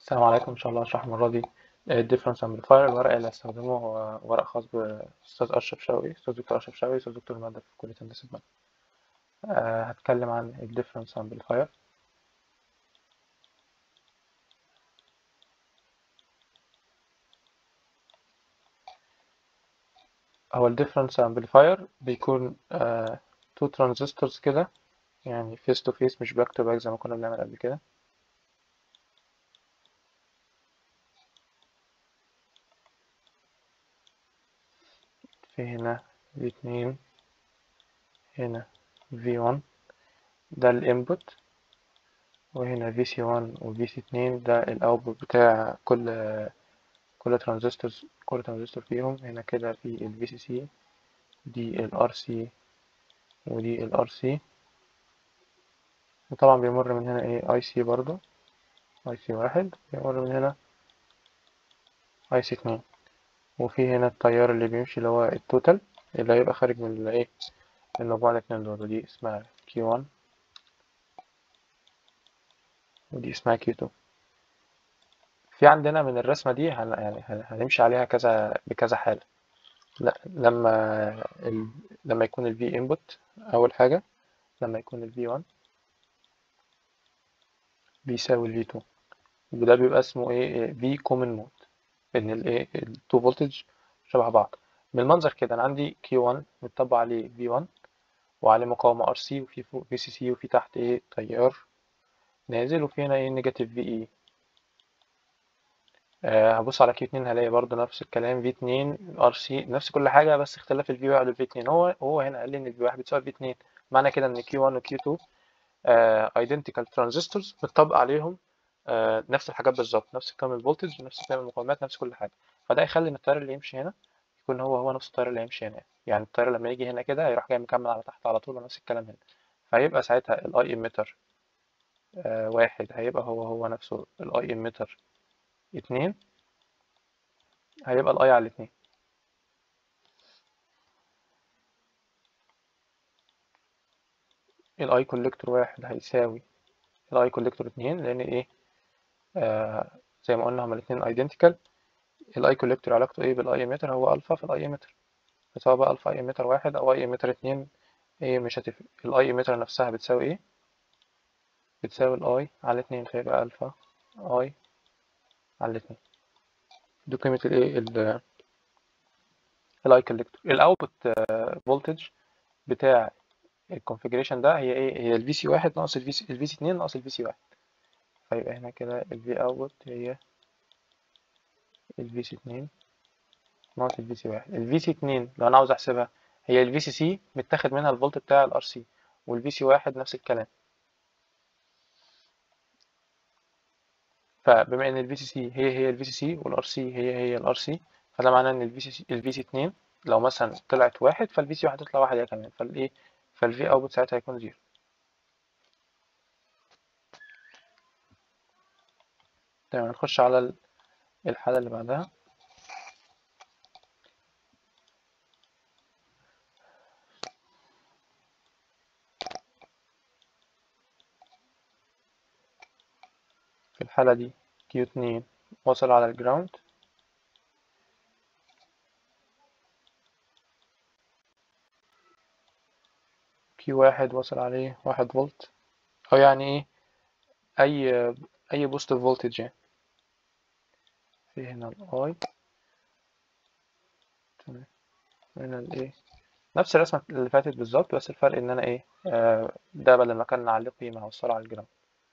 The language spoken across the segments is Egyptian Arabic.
السلام عليكم إن شاء الله هشرح المرة دي الديفرنس امبليفاير الورق اللي هستخدمه هو ورق خاص بأستاذ أشرف شوقي أستاذ دكتور أشرف شوقي أستاذ دكتور المادة في كلية هندسة المادة أه هتكلم عن الديفرنس امبليفاير هو الديفرنس امبليفاير بيكون أه تو ترانزستورز كده يعني فيس تو فيس مش باك تو باك زي ما كنا بنعمل قبل كده في هنا في اتنين هنا في ون ده الانبوت وهنا في سي ون وفي سي اتنين ده الاوتبوت بتاع كل كل ترانزستور كل ترانزستور فيهم هنا كده في الفي سي سي دي الار سي ودي الار سي وطبعا بيمر من هنا ايه اي سي برضو اي سي واحد بيمر من هنا اي سي اتنين وفي هنا التيار اللي بيمشي اللي هو التوتال اللي هيبقى خارج من الايه المجموعة الاتنين دول ودي اسمها كيو 1 ودي اسمها كيو 2 في عندنا من الرسمة دي هن يعني هنمشي عليها كذا بكذا حالة لا لما ال... لما يكون ال V input أول حاجة لما يكون ال V1 بيساوي ال V2 وده بيبقى اسمه ايه V common mode ان الايه التو فولتج شبه بعض من المنظر كده انا عندي Q1 متطبق عليه V1 وعليه مقاومة RC وفي فوق VCC وفي تحت ايه تيار نازل وفي هنا ايه نيجاتيف VE آه هبص على Q2 هلاقي برضه نفس الكلام V2 RC نفس كل حاجة بس اختلاف ال V1 وال V2 هو هو هنا قال لي ان ال V1 بتساوي V2 معنى كده ان Q1 و Q2 آه identical transistors متطبق عليهم آه نفس الحاجات بالظبط نفس كم الفولتج نفس كم المقاومات نفس كل حاجة فده يخلي ان التيار اللي يمشي هنا يكون هو هو نفس التيار اللي هيمشي هنا يعني التيار لما يجي هنا كده هيروح جاي مكمل على تحت على طول ونفس الكلام هنا فهيبقى ساعتها الاي اميتر آه واحد هيبقى هو هو نفسه الاي اميتر اتنين هيبقى الاي على الاتنين الاي كوليكتور واحد هيساوي الاي كوليكتور اتنين لان ايه آه زي ما قلنا هما الاتنين ايدنتيكال الاي كوليكتور علاقته ايه بالاي اميتر هو الفا في الاي اميتر سواء بقى الفا اي اميتر واحد او اي اميتر اتنين ايه مش هتفرق الاي اميتر نفسها بتساوي ايه بتساوي الاي على اتنين فيبقى الفا اي على الاتنين دي قيمة الايه ال الاي كوليكتور الاوتبوت فولتج بتاع الكونفيجريشن ده هي ايه هي الفي سي واحد ناقص الفي سي الفي سي اتنين ناقص الفي سي واحد فيبقى هنا كده الفي اوتبوت هي الفي سي اتنين ناقص الفي سي واحد الفي سي اتنين لو انا عاوز احسبها هي الفي سي سي متاخد منها الفولت بتاع الار سي والفي سي واحد نفس الكلام فبما ان الفي سي سي هي هي الفي سي سي والار سي هي هي الار سي فده معناه ان الفي سي الفي سي اتنين لو مثلا طلعت واحد فالفي سي واحد تطلع واحد هي كمان فالايه فالفي اوتبوت ساعتها هيكون زيرو تمام نخش على الحالة اللي بعدها في الحالة دي Q2 وصل على الجراوند Q1 وصل عليه واحد فولت أو يعني إيه أي أي بوزيتيف فولتج يعني في هنا الأي تمام هنا الإيه نفس الرسمة اللي فاتت بالظبط بس الفرق إن أنا إيه آه ده بدل ما كان نعلق قيمة هوصله على الجراوند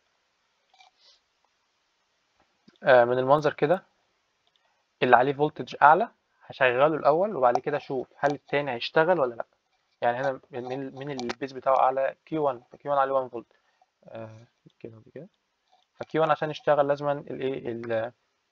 آه من المنظر كده اللي عليه فولتج أعلى هشغله الأول وبعد كده أشوف هل التاني هيشتغل ولا لأ يعني هنا من من البيز بتاعه أعلى Q1 فQ1 عليه 1 فولت آه كده وكده فQ1 عشان يشتغل لازما الإيه ال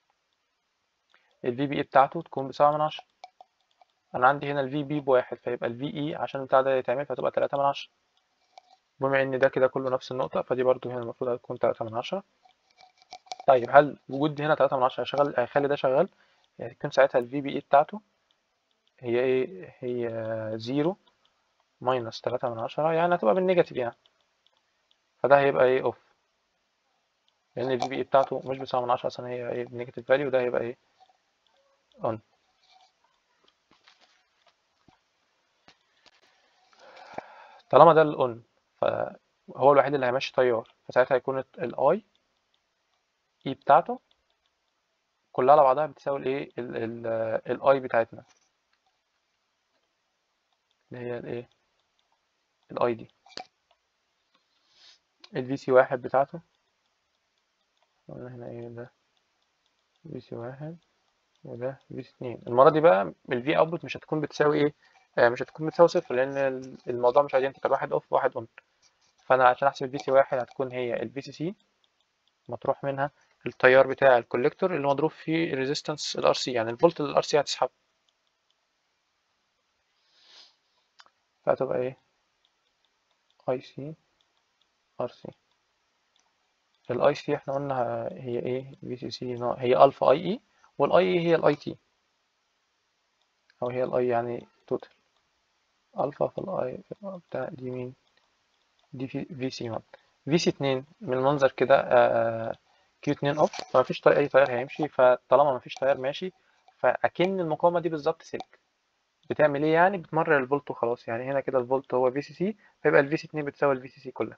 ال VBE بتاعته تكون بسبعة من عشرة أنا عندي هنا ال VB بواحد فيبقى ال VE عشان البتاع ده يتعمل فتبقى تلاتة من عشرة بما إن ده كده كله نفس النقطة فدي برضو هنا المفروض تكون تلاتة من عشرة طيب هل وجود هنا تلاتة من عشرة هيشغل هيخلي ده شغال يعني يكون ساعتها ال VBE بتاعته هي إيه هي زيرو ماينس تلاتة من عشرة يعني هتبقى بالنيجاتيف يعني فده هيبقى إيه أوف لان الفي بي اي بتاعته مش بسبعة من عشرة اصلا هي ايه نيجاتيف فاليو ده هيبقى ايه اون طالما ده الاون فهو الوحيد اللي هيمشي تيار فساعتها هيكون الاي اي بتاعته كلها على بعضها بتساوي الايه الاي بتاعتنا اللي هي الايه الاي دي الفي سي واحد بتاعته قلنا هنا ايه ده في سي واحد وده في سي اتنين المرة دي بقى الفي اوتبوت مش هتكون بتساوي ايه آه مش هتكون بتساوي صفر لان الموضوع مش ايدنتيكال واحد اوف وواحد اون فانا عشان احسب الفي سي واحد هتكون هي الفي سي سي مطروح منها التيار بتاع الكوليكتور اللي مضروب فيه الريزيستنس الار سي يعني الفولت اللي الار سي هتسحبه فهتبقى ايه اي سي ار سي الاي سي احنا قلنا هي ايه في سي سي هي الفا اي اي والاي اي هي الاي تي او هي الاي يعني توتال الفا في الاي بتاع دي مين دي في في سي 1 في سي 2 من المنظر كده كيو 2 اوف فما فيش اي تيار هيمشي فطالما ما فيش تيار ماشي فاكن المقاومه دي بالظبط سلك بتعمل ايه يعني بتمرر الفولت وخلاص يعني هنا كده الفولت هو في سي سي فيبقى الفي سي 2 بتساوي الفي سي سي كلها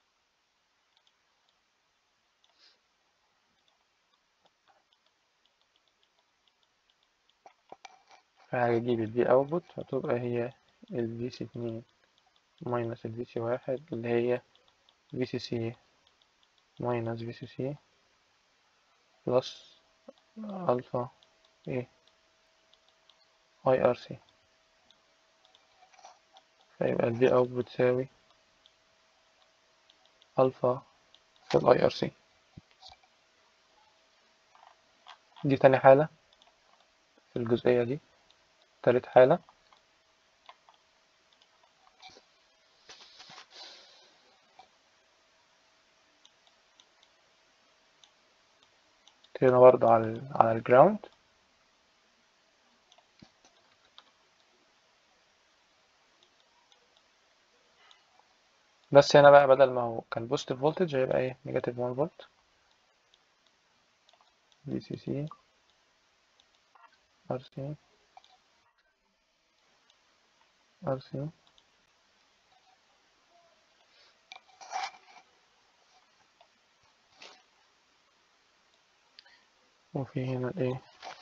فهجيب الفي اوتبوت هتبقى هي الفي سي 2 ماينس الفي سي واحد اللي هي في سي سي ماينس في سي سي بلس الفا ايه اي ار سي فيبقى الفي اوت بتساوي الفا في الاي ار سي دي تاني حالة في الجزئية دي تالت حالة هنا برضه على على الجراوند بس هنا بقى بدل ما هو كان بوزيتيف فولتج هيبقى ايه نيجاتيف 1 فولت دي سي سي ار سي ار سي وفي هنا الايه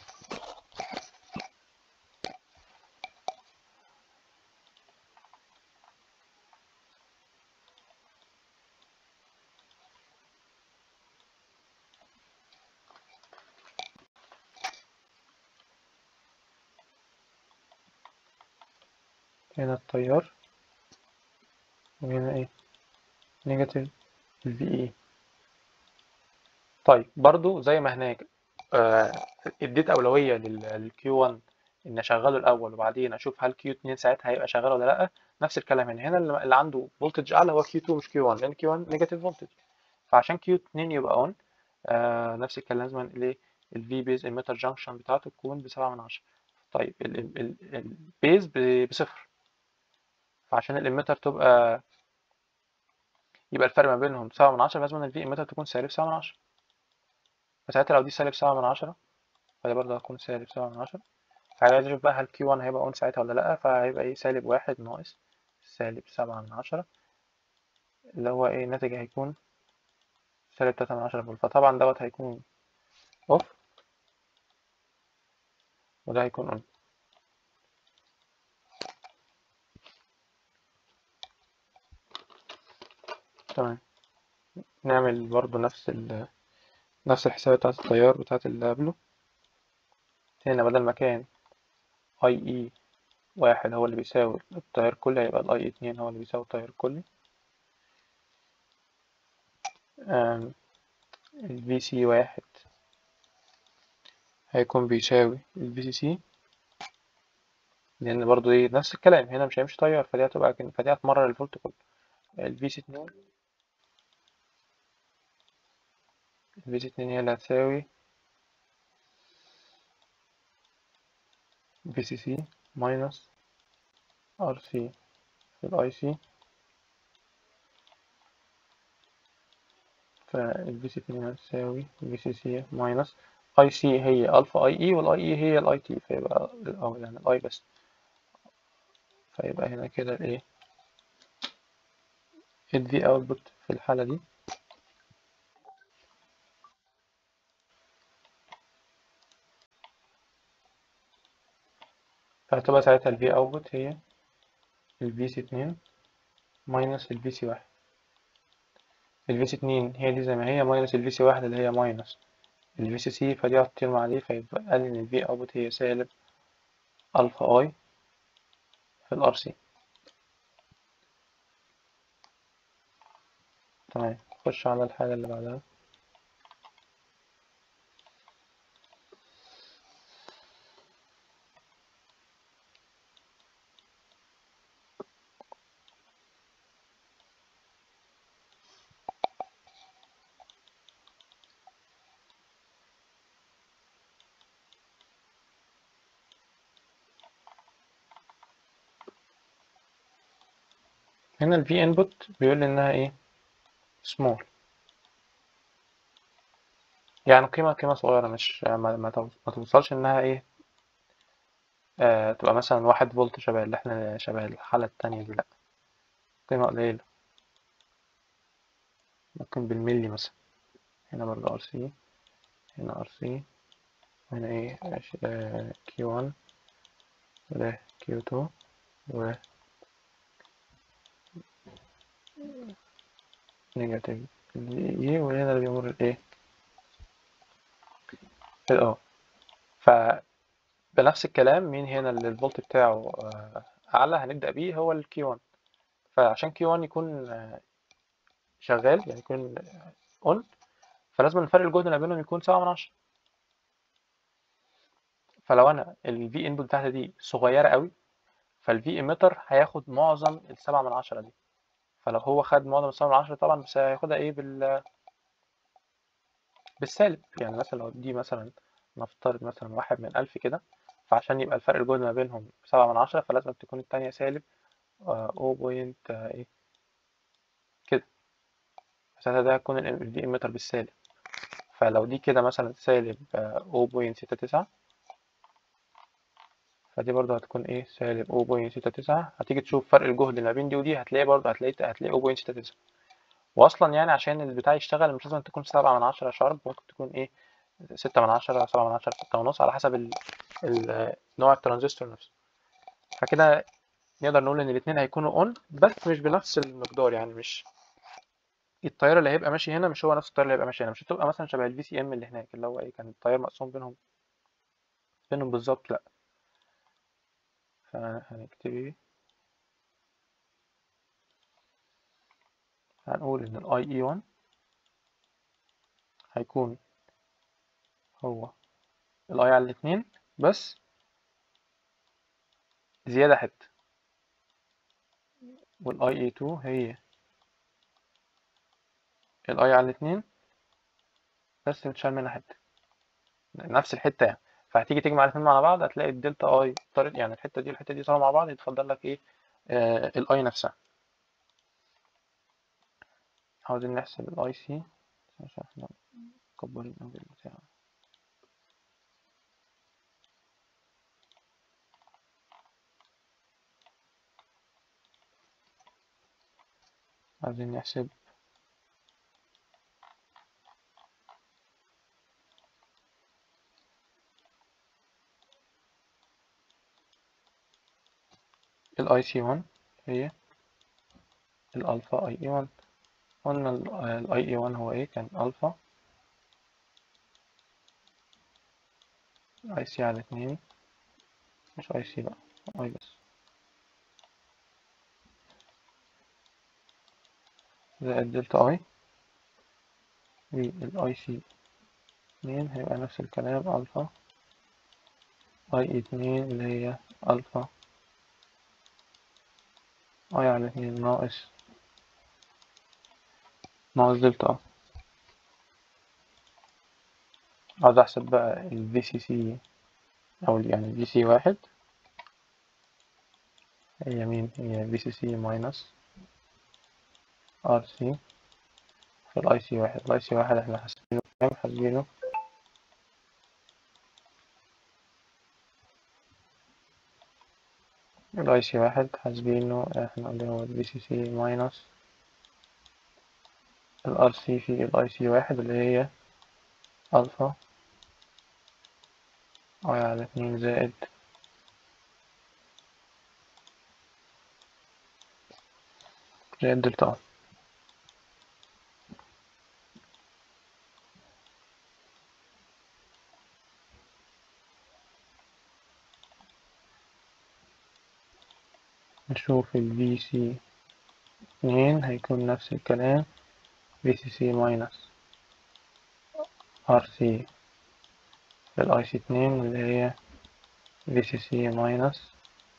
هنا التيار وهنا ايه نيجاتيف الفي اي طيب برضو زي ما هناك آه اديت اولويه للكيو 1 ان اشغله الاول وبعدين اشوف هل كيو 2 ساعتها هيبقى شغال ولا لا نفس الكلام هنا هنا اللي عنده فولتج اعلى هو كيو 2 مش كيو 1 لان كيو 1 نيجاتيف فولتج فعشان كيو 2 يبقى اون آه نفس الكلام لازم الايه الفي بيز ايميتر جانكشن بتاعته تكون بسبعة من عشرة طيب البيز بصفر فعشان الاميتر تبقى يبقى الفرق ما بينهم سبعة من عشرة لازم الفي اميتر تكون سالب سبعة من عشرة فساعتها لو دي سالب سبعة من عشرة فدي برضه هتكون سالب سبعة من عشرة فعايز اشوف بقى هل كيو 1 هيبقى اون ساعتها ولا لأ فهيبقى ايه سالب واحد ناقص سالب سبعة من عشرة اللي هو ايه الناتج هيكون سالب تلاتة من عشرة فولت فطبعا دوت هيكون اوف وده هيكون اون تمام نعمل برضو نفس ال نفس الحسابات بتاعة التيار بتاعة اللي قبله هنا بدل ما كان اي اي واحد هو اللي بيساوي التيار الكلي هيبقى الاي اي اتنين هو اللي بيساوي التيار الكلي الفي سي واحد هيكون بيساوي الفي سي سي لان برضو ايه نفس الكلام هنا مش هيمشي تيار فدي هتبقى فدي هتمرر الفولت كله الفي سي اتنين الفي سي اتنين هي اللي هتساوي في سي سي ماينس ار سي في الاي سي في فالبي سي اتنين هتساوي البي سي سي ماينس اي سي هي الفا اي اي والاي اي هي الاي تي فيبقى او يعني الاي بس فيبقى هنا كده الايه الفي اوتبوت في الحالة دي فهتبقى ساعتها الفي اوتبوت هي الفي سي اتنين ماينس الفي سي واحد الفي سي اتنين هي دي زي ما هي ماينس الفي سي واحد اللي هي ماينس الفي سي سي فدي هتطير مع دي فيبقى قال ان الفي اوتبوت هي سالب الفا اي في الار سي تمام نخش على الحالة اللي بعدها هنا ال V input بيقول لي إنها إيه small يعني قيمة قيمة صغيرة مش ما, ما, تو- ما توصلش إنها إيه آه تبقى مثلا واحد فولت شبه اللي إحنا شبه الحالة التانية دي لأ قيمة قليلة ممكن بالملي مثلا هنا برضه ار سي هنا ار سي هنا ايه كيو 1 وده كيو 2 و نيجاتيف اي وهنا اللي بيمر الايه الاه فبنفس الكلام مين هنا اللي الفولت بتاعه آه، اعلى هنبدأ بيه هو الكيو 1 فعشان كيو 1 يكون آه، شغال يعني يكون اون فلازم الفرق الجهد ما بينهم يكون سبعة من عشرة فلو انا ال V input بتاعتي دي صغيرة قوي فال V emitter هياخد معظم السبعة من عشرة دي فلو هو خد معظم السبعة من عشرة طبعا بس هياخدها ايه بال بالسالب يعني مثلا لو دي مثلا نفترض مثلا واحد من ألف كده فعشان يبقى الفرق الجهد ما بينهم سبعة من عشرة فلازم تكون التانية سالب أو بوينت ايه كده ساعتها ده هيكون ال V emitter بالسالب فلو دي كده مثلا سالب أو بوينت ستة تسعة فدي برضه هتكون ايه سالب 0.69 هتيجي تشوف فرق الجهد اللي ما بين دي ودي هتلاقي برضه هتلاقي هتلاقي 0.69 واصلا يعني عشان البتاع يشتغل مش لازم تكون سبعة من عشرة شارب ممكن تكون ايه ستة من عشرة سبعة من عشرة ستة ونص على حسب ال... ال... نوع الترانزستور نفسه فكده نقدر نقول ان الاتنين هيكونوا اون بس مش بنفس المقدار يعني مش التيار اللي هيبقى ماشي هنا مش هو نفس التيار اللي هيبقى ماشي هنا مش هتبقى مثلا شبه الفي سي ام اللي هناك اللي هو ايه كان التيار مقسوم بينهم بينهم بالظبط لا فهنكتب ايه هنقول ان الاي اي 1 هيكون هو الاي على الاتنين بس زيادة حتة والاي اي 2 هي الاي على الاتنين بس متشال منها حتة نفس الحتة يعني فهتيجي تجمع الاتنين مع بعض هتلاقي الدلتا اي طارت يعني الحتة دي والحتة دي طالعة مع بعض يتفضل لك ايه آه الاي نفسها عاوزين نحسب الاي سي عشان احنا مكبرين اوي البتاع عاوزين نحسب الاي سي 1 هي الالفا اي اي 1 قلنا الاي اي 1 هو ايه كان الفا اي سي على اتنين مش اي سي بقى اي بس زائد دلتا اي والاي سي اتنين هيبقى نفس الكلام الفا اي اي اتنين اللي هي الفا اي على اتنين ناقص ناقص دلتا عاوز احسب بقى ال VCC او ال- يعني VC واحد هي مين هي VCC minus RC في الاي سي واحد الاي سي واحد احنا حاسبينه كام حاسبينه الاي سي واحد حاسبينه احنا قلنا هو البي سي سي ماينس الار سي في الاي سي واحد اللي هي الفا اي على اتنين زائد زائد دلتا اي نشوف ال VC اتنين هيكون نفس الكلام VCC ماينس RC في ال IC اتنين اللي هي VCC ماينس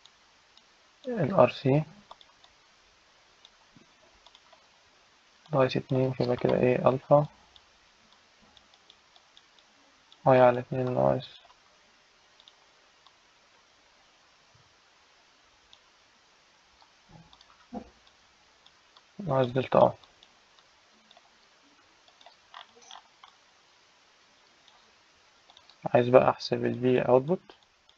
ال RC ال IC اتنين يبقى كده ايه ألفا أي على اتنين ناقص ناقص دلتا اي عايز بقى احسب ال V output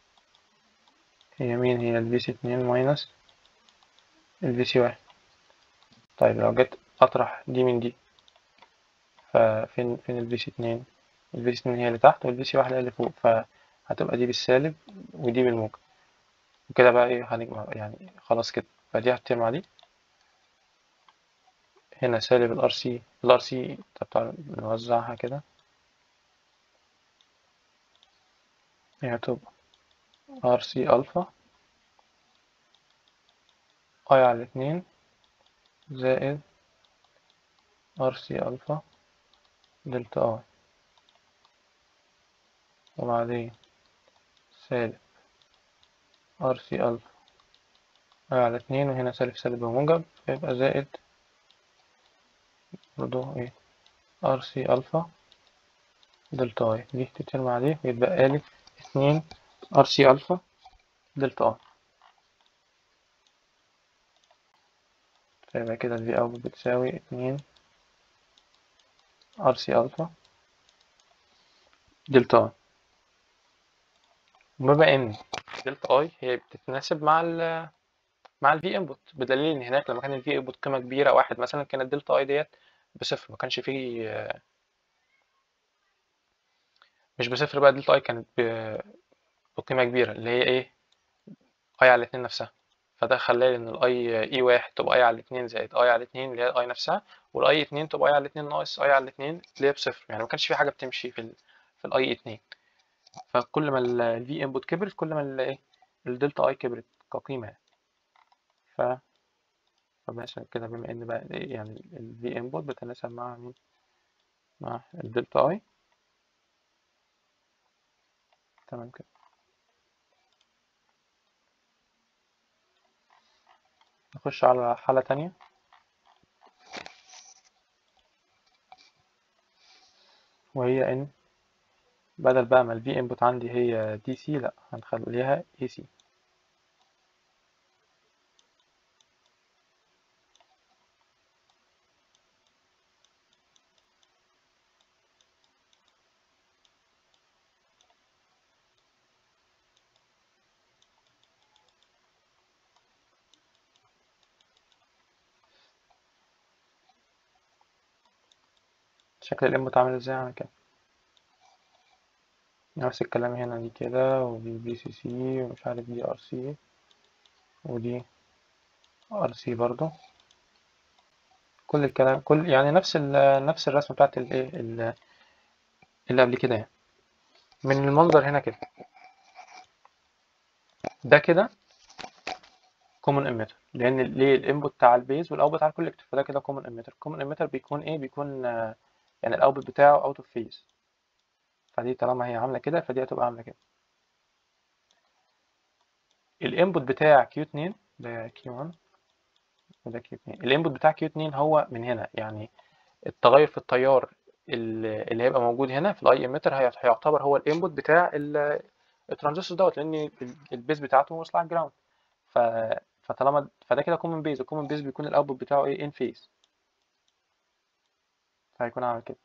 هي مين هي ال VC اتنين ماينس ال VC واحد طيب لو جيت اطرح دي من دي ففين فين ال VC اتنين ال VC اتنين هي اللي تحت وال VC واحد هي اللي فوق فهتبقى دي بالسالب ودي بالموجب وكده بقى ايه هنجمع يعني خلاص كده فدي هتجمع دي هنا سالب الار سي الار سي طب نوزعها كده هي هتبقى ار سي الفا اي على اتنين زائد ار سي الفا دلتا اي وبعدين سالب ار سي الفا اي على اتنين وهنا سالب سالب وموجب فيبقى زائد برضو ايه ار سي الفا دلتا اي دي تتشال مع دي ويتبقى لي اتنين ار سي الفا دلتا اي فيبقى كده الفي اوت بتساوي اتنين ار سي الفا دلتا اي وبما ان دلتا اي هي بتتناسب مع ال مع الفي انبوت بدليل ان هناك لما كان الفي انبوت قيمه كبيره واحد مثلا كانت دلتا اي ديت بصفر ما كانش فيه مش بصفر بقى دلتا اي كانت بقيمة كبيرة اللي هي ايه اي على الاتنين نفسها فده خلاه ان الاي اي واحد تبقى اي على الاتنين زائد اي على الاتنين اللي هي الاي نفسها والاي اتنين تبقى اي على الاتنين ناقص اي على الاتنين اللي هي بصفر يعني ما كانش في حاجة بتمشي في ال في الاي اتنين فكل ما الفي انبوت كبرت كل ما الايه الدلتا اي كبرت كقيمة ف فمثلا كده بما ان بقى يعني الفي انبوت بتناسب مع مين مع الدلتا اي تمام كده نخش على حالة تانية وهي ان بدل بقى ما الفي انبوت عندي هي دي سي لا هنخليها اي سي شكل الانبوت عامل ازاي على كده نفس الكلام هنا دي كده ودي بي سي سي ومش عارف دي ار سي ودي ار سي برضو كل الكلام كل يعني نفس ال نفس الرسمه بتاعت الايه اللي قبل كده يعني من المنظر هنا كده ده كده كومن اميتر لان ليه الانبوت بتاع البيز والاوتبوت بتاع الكوليكتور فده كده كومن اميتر الكومن اميتر بيكون ايه بيكون يعني الاوتبوت بتاعه اوت اوف فيز فدي طالما هي عامله كده فدي هتبقى عامله كده الانبوت بتاع Q2 ده Q1 وده Q2 الانبوت بتاع Q2 هو من هنا يعني التغير في التيار اللي هيبقى موجود هنا في الاي اميتر هيعتبر هو الانبوت بتاع الترانزستور دوت لان البيز بتاعته واصله على الجراوند ف فطالما فده كده كومن بيز الكومن بيز بيكون الاوتبوت بتاعه ايه ان فيز فهيكون عامل كده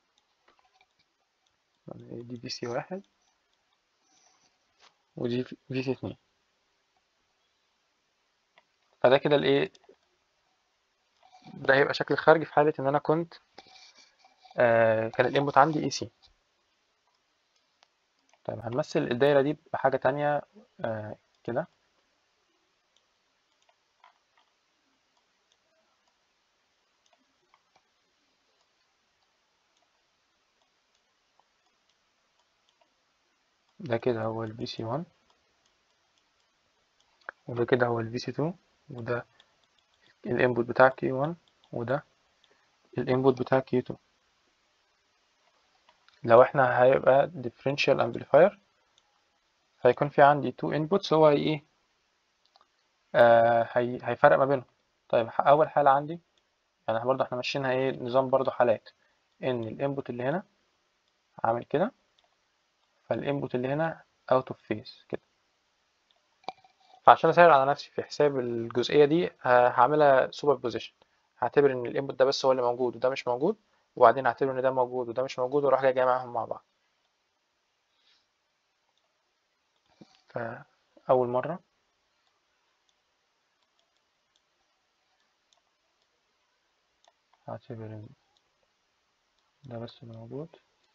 دي في سي واحد ودي في سي اتنين فده كده الايه ده هيبقى شكل خارجي في حالة ان انا كنت آه كان الانبوت عندي اي سي طيب هنمثل الدايرة دي بحاجة تانية آه كده ده كده هو ال VC1 وده كده هو ال VC2 وده الانبوت بتاع Q1 وده الانبوت بتاع Q2 لو احنا هيبقى differential amplifier هيكون في عندي two inputs هو ايه آه هي هيفرق ما بينهم طيب اول حالة عندي يعني برضه احنا ماشيينها ايه نظام برضه حالات ان الانبوت اللي هنا عامل كده فالانبوت اللي هنا out of phase كده فعشان اسهل على نفسي في حساب الجزئية دي هعملها سوبر بوزيشن هعتبر ان الانبوت ده بس هو اللي موجود وده مش موجود وبعدين هعتبر ان ده موجود وده مش موجود واروح جاي جامعهم مع بعض فأول مرة هعتبر ان ده بس اللي موجود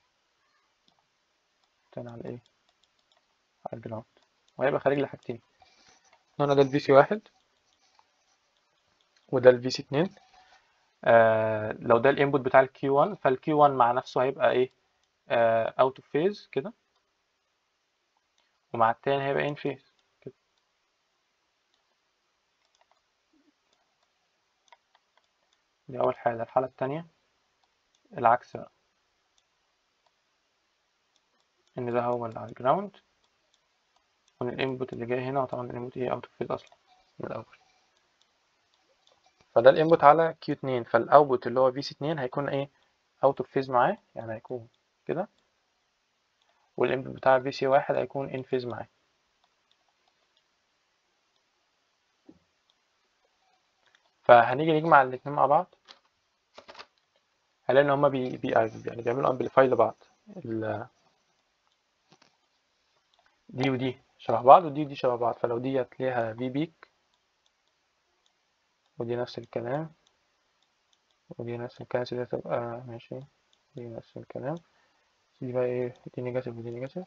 تاني على ايه على الجراوند وهيبقى خارج لي حاجتين هنا ده الفي سي واحد وده الفي سي اتنين آه لو ده الانبوت بتاع الكيو 1 فالكيو 1 مع نفسه هيبقى ايه اوت اوف فيز كده ومع التاني هيبقى ان فيز كده دي اول حاله الحاله التانية العكس بقى ان ده هو اللي على الجراوند وان الانبوت اللي جاي هنا وطبعا الانبوت ايه اوت اوف فيز اصلا من الاول فده الانبوت على كيو 2 فالاوتبوت اللي هو في سي 2 هيكون ايه اوت اوف فيز معاه يعني هيكون كده والانبوت بتاع في سي 1 هيكون ان فيز معاه فهنيجي نجمع الاتنين مع بعض هنلاقي ان هما بي بي يعني بيعملوا امبليفاي لبعض ال دي ودي شبه بعض ودي ودي شبه بعض فلو دي هتلاقيها في بيك ودي نفس الكلام ودي نفس الكلام دي هتبقى ماشي دي نفس الكلام دي بقى ايه دي نيجاتيف ودي نيجاتيف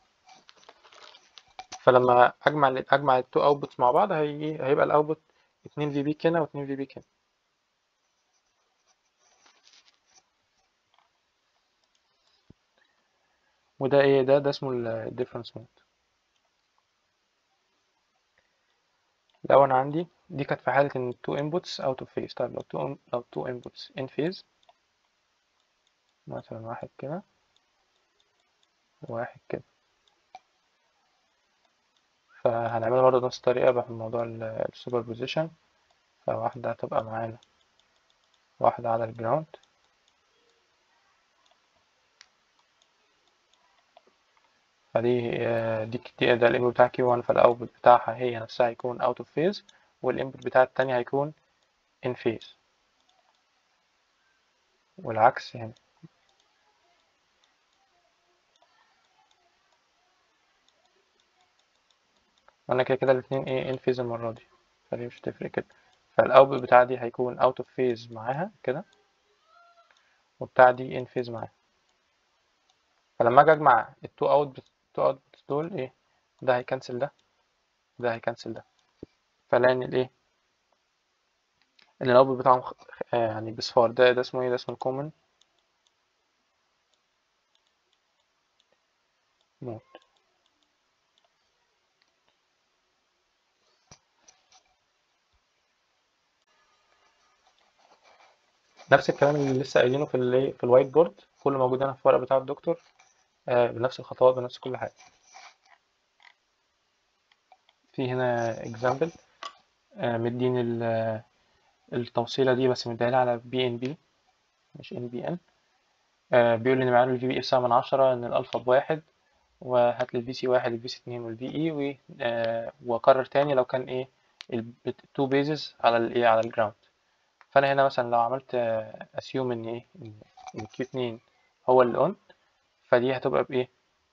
فلما اجمع اجمع التو اوتبوتس مع بعض هي هيبقى الاوتبوت 2 في بيك هنا و2 في بيك هنا وده ايه ده ده اسمه الديفرنس مود لو انا عندي دي كانت في حالة ان التو inputs out of phase طيب لو تو لو تو inputs in phase مثلا واحد كده وواحد كده فهنعملها برضه نفس الطريقة بموضوع السوبر بوزيشن فواحدة هتبقى معانا واحدة على الجراوند فدي دي دي ده الانبوت بتاع كيو 1 فالاوتبوت بتاعها هي نفسها هيكون اوت اوف فيز والانبوت بتاع التانية هيكون ان فيز والعكس هنا وانا كده كده الاتنين ايه ان فيز المرة دي فدي مش هتفرق كده فالاوتبوت بتاع دي هيكون اوت اوف فيز معاها كده وبتاع دي ان فيز معاها فلما اجي اجمع التو اوتبوت التو اوتبوتس دول ايه ده هيكنسل ده ده هيكنسل ده فلاقي ان الايه ان الاوتبوت بتاعهم يعني بصفار ده ده اسمه ايه ده اسمه الكومن مود نفس الكلام اللي لسه قايلينه في ال في الوايت بورد كله موجود هنا في الورق بتاع الدكتور آه بنفس الخطوات بنفس كل حاجة في هنا example آه مدين التوصيلة دي بس مديها على بي ان بي مش ان بي ان بيقول ان معيار الفي بي بسبعة من عشرة ان الالفا بواحد وهات لي الفي سي واحد الفي سي اتنين والفي اي واكرر تاني لو كان ايه التو بيزز على الايه على الجراوند فانا هنا مثلا لو عملت اسيوم ان ايه ان كيو 2 هو اللي اون فدي هتبقى بايه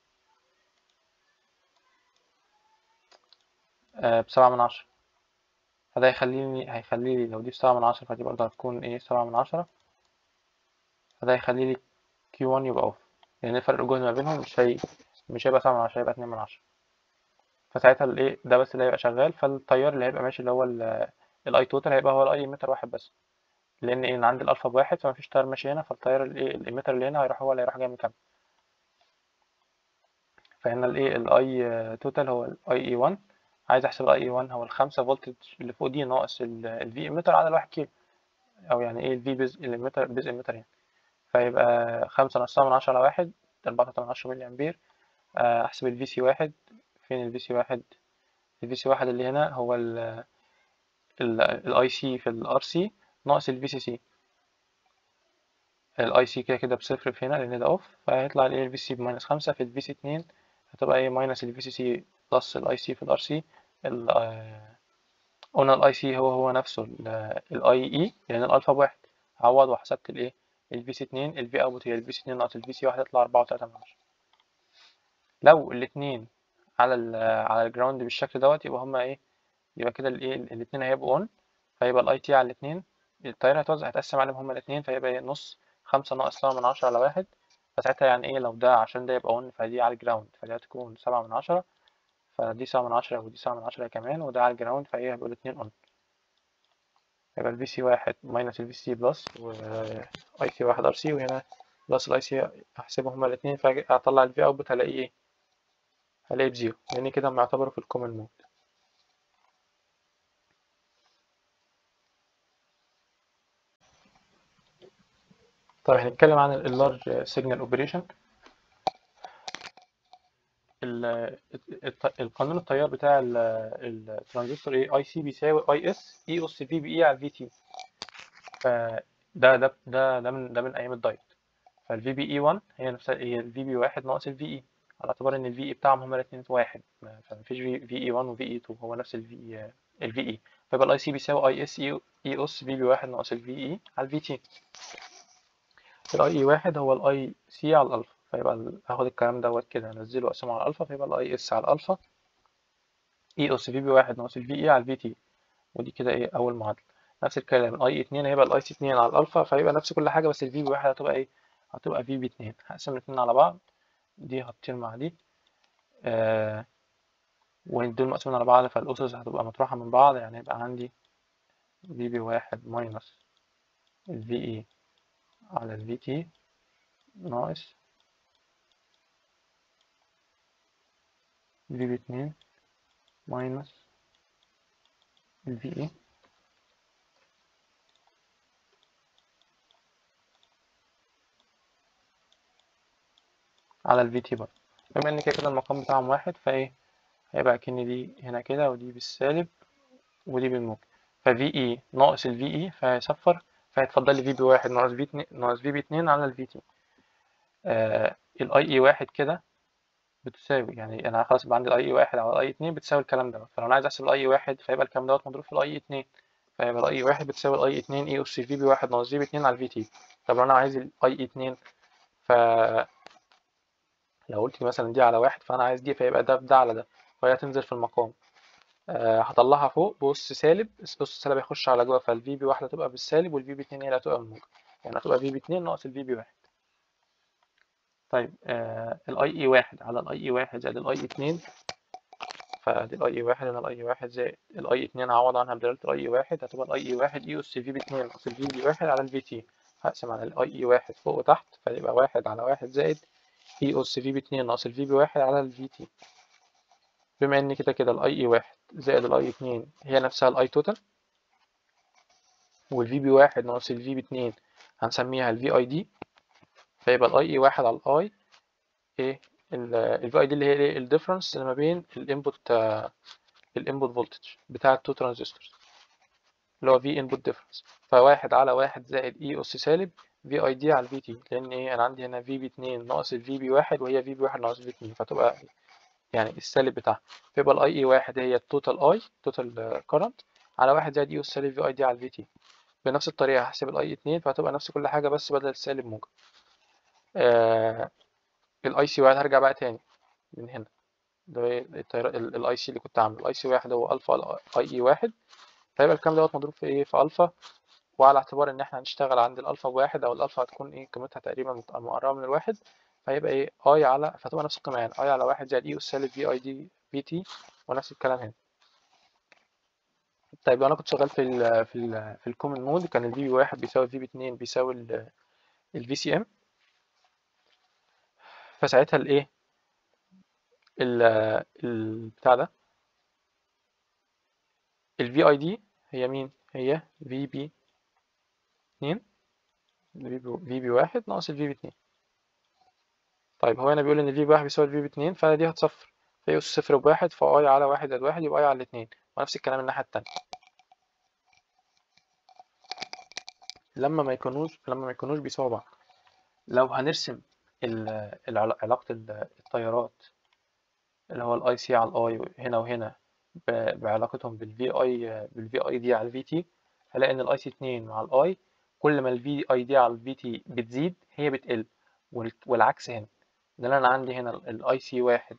آه بسبعة من عشرة فده هيخليني هيخلي لي لو دي بسبعة من عشرة فدي برضه هتكون ايه سبعة من عشرة فده هيخلي لي كيو 1 يبقى اوف لان فرق الجهد ما بينهم مش هي مش هيبقى سبعة من عشرة هيبقى اتنين من عشرة فساعتها الايه ده بس اللي هيبقى شغال فالتيار اللي هيبقى ماشي اللي هو الاي توتال هيبقى هو الاي ايميتر واحد بس لان ايه انا عندي الالفا بواحد فمفيش تيار ماشي هنا فالتيار الايه الايميتر اللي هنا هيروح هو اللي هيروح جاي مكمل فهنا الايه الاي توتال هو الاي اي 1 عايز احسب الاي اي 1 هو الخمسة فولتج اللي فوق دي ناقص الفي ايميتر على الواحد كيلو او يعني ايه الفي بيز الايميتر بيز ايميتر يعني فيبقى خمسة ناقص من عشرة على واحد أربعة من عشرة ملي أمبير أحسب الفي سي واحد فين الفي سي واحد الفي سي واحد اللي هنا هو ال الاي سي في الار سي ناقص الفي سي سي الاي سي كده كده بصفر في هنا لان ده اوف فهيطلع الايه الفي سي بماينس خمسة في الفي سي اتنين هتبقى ايه ماينس الفي سي سي بلس الاي سي في الار سي قلنا الاي سي هو هو نفسه الاي اي لان الالفا بواحد عوض وحسبت الايه الفي سي اتنين الفي اوت هي الفي سي اتنين ناقص الفي سي واحد يطلع أربعة وتلاتة من عشرة لو الاتنين على ال على الجراوند بالشكل دوت يبقى هما ايه يبقى كده الايه الاتنين هيبقوا اون فيبقى الاي تي على الاتنين التيار هيتوزع هيتقسم عليهم هما الاتنين فيبقى ايه نص خمسة ناقص سبعة من عشرة على واحد فساعتها يعني ايه لو ده عشان ده يبقى اون فدي على الجراوند فدي هتكون سبعة من عشرة فدي سبعة من عشرة ودي سبعة من عشرة كمان وده على الجراوند فايه هيبقوا الاتنين اون يبقى الفي سي واحد ماينس الفي سي بلس و اي سي واحد ار سي وهنا بلس الاي سي هحسبهم هما الاتنين فهطلع الفي اوتبوت هلاقيه ايه هلاقيه بزيرو لان كده هم يعتبروا في الكومن مود طيب هنتكلم عن اللارج سيجنال اوبريشن القانون التيار بتاع الترانزستور ايه اي سي بيساوي اي اس اي اس في بي اي على الفي تي فده ده ده ده من ده من ايام الدايت فالفي بي اي 1 هي نفسها هي الفي بي 1 ناقص الفي اي على اعتبار ان الفي اي بتاعهم هما الاثنين واحد فمفيش في في اي 1 وفي اي 2 هو نفس الفي الفي اي فيبقى الاي سي بيساوي اي اس اي اي اس في بي 1 ناقص الفي اي على الفي تي الاي اي 1 هو الاي سي على الالفا فيبقى هاخد الكلام دوت كده انزله واقسمه على الالفا فيبقى الاي اس على الالفا اي اس في بي 1 ناقص الفي اي على الفي تي ودي كده ايه اول معادله نفس الكلام الاي 2 هيبقى الاي سي 2 على الالفا فيبقى نفس كل حاجه بس الفي بي 1 هتبقى ايه هتبقى في بي 2 هقسم الاثنين على بعض دي هتطير مع دي آه ودول مقسومين على بعض فالاسس هتبقى مطروحه من بعض يعني هيبقى عندي في بي 1 ماينس الفي اي على الفي تي ناقص في بي 2 ماينس الفي اي على الفي تي برضه بما ان كده كده المقام بتاعهم واحد فايه هيبقى كأن دي هنا كده ودي بالسالب ودي بالموجب ففي اي ناقص الفي اي فهيصفر فهيتفضل لي في بي واحد ناقص في اتنين ناقص في بي اتنين على الفي تي آه الاي اي واحد كده بتساوي يعني انا خلاص يبقى عندي الاي اي واحد على الاي اتنين بتساوي الكلام دوت فلو انا عايز احسب الاي واحد فيبقى الكلام دوت مضروب في الاي اتنين فيبقى الاي واحد بتساوي الاي اتنين اي اس في بي واحد ناقص في بي اتنين على الفي تي طب لو انا عايز الاي اتنين ف لو قلت مثلا دي على واحد فانا عايز دي فيبقى ده ده على ده وهي هتنزل في المقام أه هطلعها فوق بأس سالب أس سالب هيخش على جوه فالفي بي واحدة هتبقى بالسالب والفي بي اتنين هي اللي هتبقى بالموجب يعني هتبقى في بي اتنين ناقص الفي بي واحد طيب آه الاي اي واحد على الاي اي واحد زائد الاي اتنين فدي الاي اي واحد هنا الاي اي واحد زائد الاي اتنين هعوض عنها بدلالة الاي اي واحد هتبقى الاي اي واحد اي اس في بي اتنين ناقص الفي بي واحد على الفي تي هقسم على الاي اي واحد فوق وتحت فيبقى واحد على واحد زائد اي اس في بي اتنين ناقص الفي بي واحد على الفي تي بما ان كده كده الاي اي واحد زائد الاي اتنين هي نفسها الاي توتال والفي بي واحد ناقص الفي بي اتنين هنسميها الفي اي دي فيبقى الاي اي واحد على الاي ايه الفي اي دي اللي هي ايه الديفرنس اللي ما بين الانبوت الانبوت فولتج بتاع التو ترانزستورز اللي هو في انبوت ديفرنس فواحد على واحد زائد اي اس سالب في اي دي على الفي تي لان ايه انا عندي هنا في بي اتنين ناقص الفي بي واحد وهي في بي واحد ناقص في اتنين فتبقى يعني السالب بتاعها فيبقى الاي اي واحد هي التوتال اي توتال كارنت على واحد زائد اي اس سالب في اي دي على الفي تي بنفس الطريقة هحسب الاي 2 فهتبقى نفس كل حاجة بس بدل السالب موجب آه الاي سي واحد هرجع بقى تاني من هنا ده الاي سي اللي كنت عامله الاي سي واحد هو الفا اي اي واحد فيبقى الكلام دوت مضروب في ايه في الفا وعلى اعتبار ان احنا هنشتغل عند الالفا بواحد او الالفا هتكون ايه قيمتها تقريبا مقربه من الواحد فيبقى ايه اي على فتبقى نفس القيمه يعني اي على واحد زائد اي اس سالب في اي دي في تي ونفس الكلام هنا طيب لو انا كنت شغال في ال في ال في الكومن مود كان الفي بي واحد بيساوي الفي بي اتنين بيساوي الفي سي ام فساعتها الايه البتاع ده الفي اي دي هي مين هي في بي اتنين في بي واحد ناقص الفي بي اتنين طيب هو هنا بيقول ان الفي بي واحد بيساوي الفي بي اتنين فدي هتصفر في اس صفر بواحد فاي على واحد زائد واحد يبقى اي على الاتنين ونفس الكلام الناحية التانية لما ما يكونوش لما ما يكونوش بيساووا بعض لو هنرسم علاقة التيارات اللي هو الاي سي على الاي هنا وهنا بعلاقتهم بالفي اي بالفي اي دي على الفي تي هلاقي ان الاي سي 2 مع الاي كل ما الفي اي دي على الفي تي بتزيد هي بتقل والعكس هنا لان انا عندي هنا الاي سي واحد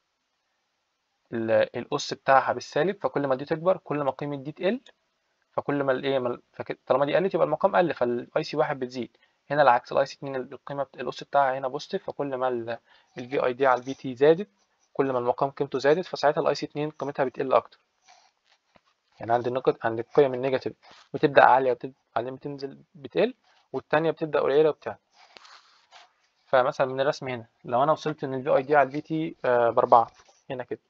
الاس بتاعها بالسالب فكل ما دي تكبر كل ما قيمه دي تقل فكل ما الايه طالما دي قلت يبقى المقام قل فالاي سي واحد بتزيد هنا العكس الاي سي 2 القيمه الاس بتاعها هنا بوزيتيف فكل ما الفي اي دي على الفي تي زادت كل ما المقام قيمته زادت فساعتها الاي سي 2 قيمتها بتقل اكتر يعني عند النقط عند القيم النيجاتيف بتبدا عاليه وبعدين بتنزل بتقل والتانية بتبدا قليله وبتاع فمثلا من الرسم هنا لو انا وصلت ان الفي اي دي على الفي تي باربعة هنا كده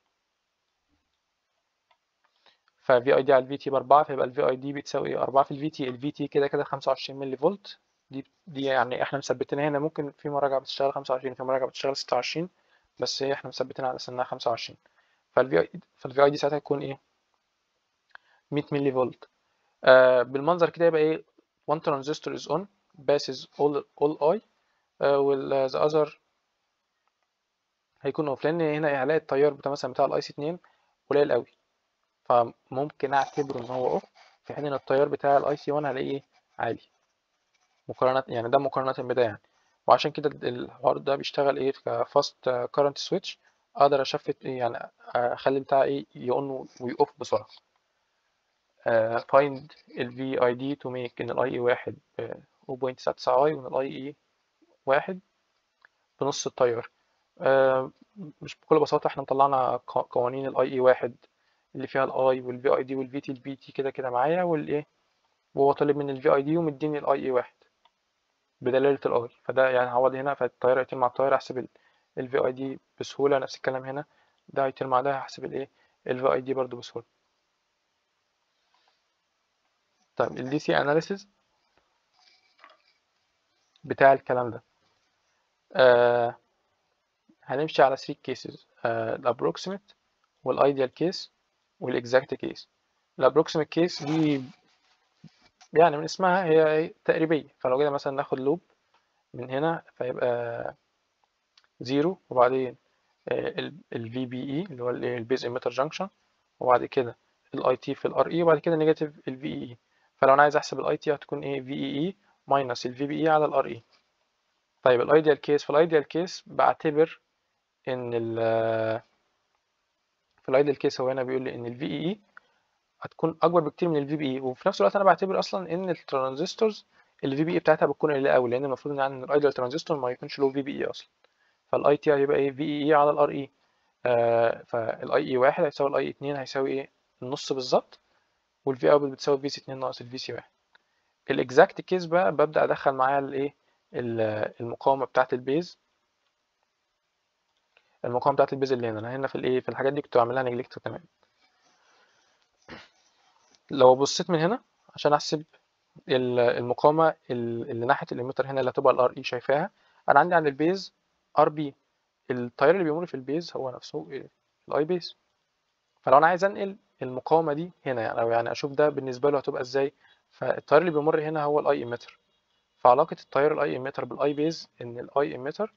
ففي اي دي على الفي تي باربعة فيبقى الفي اي دي بتساوي ايه 4 في الفي تي الفي تي كده كده 25 ملي فولت دي دي يعني احنا مثبتينها هنا ممكن في مراجعه بتشتغل 25 في مراجعه بتشتغل 26 بس احنا مثبتينها على سنها 25 فالفي اي فالفي اي دي ساعتها هتكون ايه 100 ملي فولت آه بالمنظر كده يبقى ايه one transistor is on passes all all I آه وال the other هيكون اوف لان هنا هلاقي التيار بتاع مثلا بتاع الاي سي 2 قليل قوي فممكن اعتبره ان هو اوف في حين ان التيار بتاع الاي سي 1 هلاقيه عالي مقارنة يعني ده مقارنة بده يعني وعشان كده الحوار ده بيشتغل ايه كفاست كارنت سويتش اقدر اشفت يعني اخلي بتاع ايه يقون ويقف بسرعة uh, find ال VID to make ان ال IE واحد ب 0.99 وان ال IE واحد بنص التيار uh, مش بكل بساطة احنا طلعنا قوانين ال IE واحد اللي فيها ال I وال VID وال VT ال VT كده كده معايا والايه وهو طالب من ال VID ومديني ال IE واحد بدلالة ال I فده يعني هعوض هنا فالتيار هيتم مع التيار احسب ال VID بسهولة نفس الكلام هنا ده هيتم مع ده هحسب الايه ال VID برضو بسهولة طيب ال DC analysis بتاع الكلام ده آه هنمشي على 3 cases آه الابروكسيمت والايديال كيس والاكزاكت كيس الابروكسيمت كيس دي يعني من اسمها هي تقريبية فلو جينا مثلا ناخد لوب من هنا فيبقى زيرو وبعدين ال VBE اللي هو البيز ايميتر جانكشن وبعد كده الاي تي في الار اي وبعد كده نيجاتيف ال VEE فلو انا عايز احسب الاي تي هتكون ايه VEE ماينس ال VBE على الار اي طيب الايديال كيس في الايديال كيس بعتبر ان ال في الايديال كيس هو هنا بيقول لي ان ال VEE هتكون اكبر بكتير من ال VBE وفي نفس الوقت انا بعتبر اصلا ان الترانزستورز ال VBE بتاعتها بتكون قليله قوي لان المفروض ان الايديال ترانزستور ما يكونش له VBE اصلا فالاي تي هيبقى ايه VEE على الار اي آه فالاي اي واحد هيساوي الاي 2 هيساوي ايه النص بالظبط والفي اوت بتساوي في سي 2 ناقص الفي سي 1 الاكزاكت كيس بقى ببدا ادخل معايا الايه المقاومه بتاعه البيز المقاومه بتاعه البيز اللي هنا انا هنا في الايه في الحاجات دي كنت بعملها نجلكت تمام لو بصيت من هنا عشان احسب المقاومه اللي ناحيه الاميتر هنا اللي هتبقى الار اي شايفاها انا عندي عند البيز ار بي التيار اللي بيمر في البيز هو نفسه الاي بيز فلو انا عايز انقل المقاومه دي هنا يعني او يعني اشوف ده بالنسبه له هتبقى ازاي فالتيار اللي بيمر هنا هو الاي ايميتر فعلاقه التيار الاي ايميتر بالاي بيز ان الاي ايميتر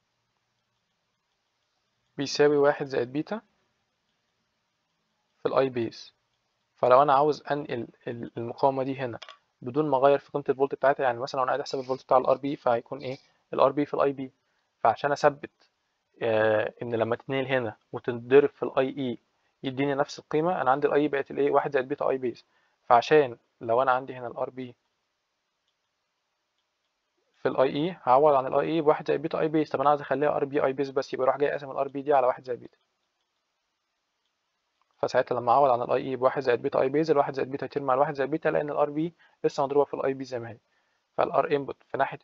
بيساوي واحد زائد بيتا في الاي بيز فلو انا عاوز انقل المقاومه دي هنا بدون ما اغير في قيمه الفولت بتاعتها يعني مثلا لو انا عايز احسب الفولت بتاع الار بي فهيكون ايه الار بي في الاي بي فعشان اثبت آه ان لما تتنقل هنا وتنضرب في الاي اي يديني نفس القيمه انا عندي الاي بقت الايه 1 زائد بيتا اي بيز فعشان لو انا عندي هنا الار بي في الاي اي هعوض عن الاي اي بواحد زائد بيتا اي بيز طب انا عايز اخليها ار بي اي بيز بس يبقى اروح جاي اقسم الار بي دي على واحد زائد بيتا فساعتها لما اعوض عن الاي اي بواحد زائد بيتا اي بيز الواحد زائد بيتا يتم مع الواحد زائد بيتا لان الار بي لسه مضروبه في الاي بي زي ما هي فالار انبوت في ناحيه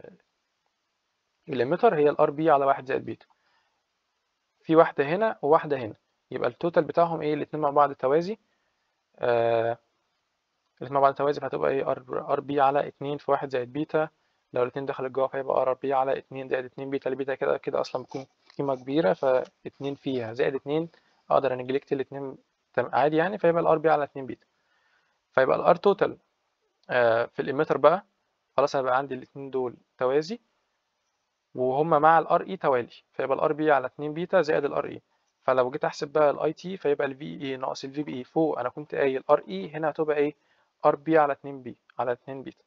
الاميتر هي الار بي على واحد زائد بيتا في واحده هنا وواحده هنا يبقى التوتال بتاعهم ايه الاتنين مع بعض توازي آه الاتنين مع بعض توازي فهتبقى ايه ار ار بي على اتنين في واحد زائد بيتا لو الاتنين دخلت جوه فيبقى ار بي على اتنين زائد اتنين بيتا البيتا كده كده اصلا بتكون قيمه كبيره فاتنين فيها زائد اتنين اقدر انجلكت الاتنين عادي يعني فيبقى الار بي على اتنين بيتا فيبقى الار توتال آه في الاميتر بقى خلاص انا بقى عندي الاتنين دول توازي وهما مع الار اي توالي فيبقى الار بي على 2 بيتا زائد الار اي فلو جيت احسب بقى الاي تي فيبقى الفي اي ناقص الفي بي اي فوق انا كنت قايل ار اي هنا هتبقى ايه ار بي على 2 بي على 2 بيتا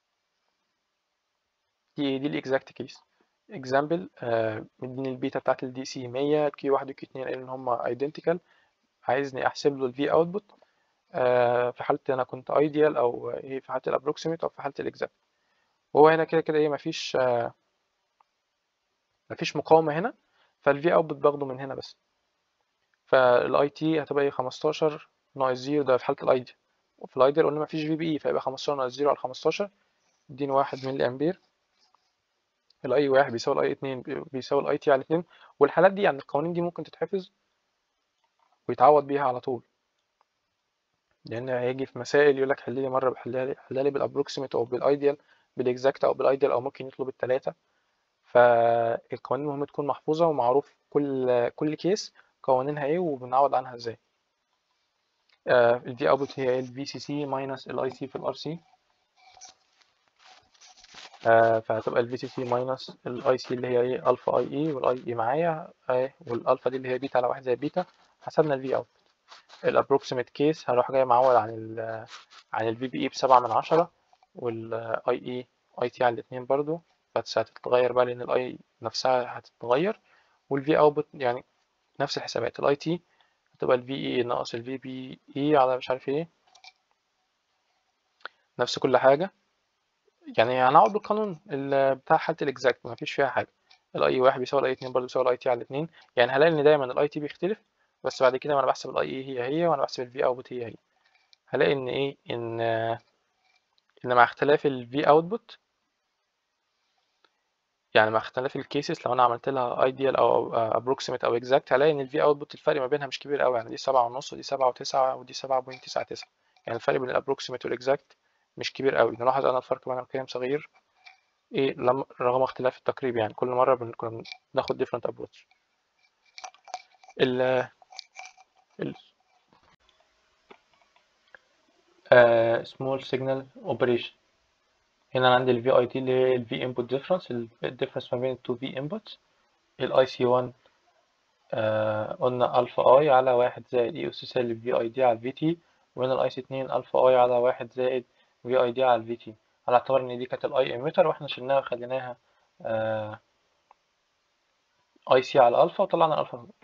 دي ايه دي الاكزاكت كيس اكزامبل مديني البيتا بتاعت الدي سي 100 كي 1 وكي 2 قايل ان هما ايدنتيكال عايزني احسب له الفي اوتبوت في حالتي انا كنت ايديال او ايه في حاله الابروكسيميت او في حاله الاكزاكت وهو هنا كده كده ايه مفيش آه مفيش مقاومة هنا فالفي اوتبوت باخده من هنا بس فالاي تي هتبقى ايه 15 ناقص زيرو ده في حالة الايديال وفي الايديال قلنا مفيش في بي اي فيبقى 15 ناقص زيرو على 15 يديني واحد ملي امبير الاي واحد بيساوي الاي اتنين بيساوي الاي تي على اتنين والحالات دي يعني القوانين دي ممكن تتحفظ ويتعوض بيها على طول لان هيجي في مسائل يقول لك حل لي مره حلها لي حلها لي بالابروكسيميت او بالايديال بالاكزاكت او بالايديال او ممكن يطلب الثلاثه فالقوانين المهم تكون محفوظة ومعروف كل كل كيس قوانينها ايه وبنعوض عنها ازاي الفي اوتبوت هي ال في سي سي ماينس الاي سي في الار سي فهتبقى ال في سي سي ماينس الاي سي اللي هي ايه الفا اي اي والاي اي معايا والالفا دي اللي هي بيتا على واحد زي بيتا حسبنا الفي اوتبوت الابروكسيميت كيس هروح جاي معوض عن ال عن الفي بي اي بسبعة من عشرة والاي اي اي تي على الاتنين برضو بس هتتغير بقى لان الاي نفسها هتتغير والفي اوتبوت يعني نفس الحسابات الاي تي هتبقى الفي اي ناقص الفي بي اي على مش عارف ايه نفس كل حاجة يعني هنقعد بالقانون بتاع حالة الاكزاكت مفيش فيها حاجة الاي واحد بيساوي الاي اتنين برضه بيساوي الاي تي على الاتنين يعني هلاقي ان دايما الاي تي بيختلف بس بعد كده وانا بحسب الاي اي هي هي وانا بحسب الفي اوتبوت هي هي هلاقي ان ايه ان ان مع اختلاف الفي اوتبوت يعني مع اختلاف الكيسز لو انا عملت لها ايديال او ابروكسيميت او اكزاكت هلاقي ان الفي اوتبوت الفرق ما بينها مش كبير قوي يعني دي سبعة ونص ودي سبعة وتسعة ودي سبعة بوينت تسعة تسعة يعني الفرق بين الابروكسيميت والاكزاكت مش كبير قوي نلاحظ ان الفرق بين القيم صغير ايه لم رغم اختلاف التقريب يعني كل مرة بنكون بناخد different approach ال ال uh, small signal operation هنا أنا عندي ال VIT اللي هي ال V input difference ال difference ما بين ال two V inputs ال IC1 آه قلنا ألفا I على واحد زائد إي أس سالب في أي دي على الفي تي وهنا ال IC2 ألفا I على واحد زائد في أي دي على الفي تي على اعتبار إن دي كانت ال I emitter وإحنا شلناها وخليناها آه IC على ألفا وطلعنا الألفا فوق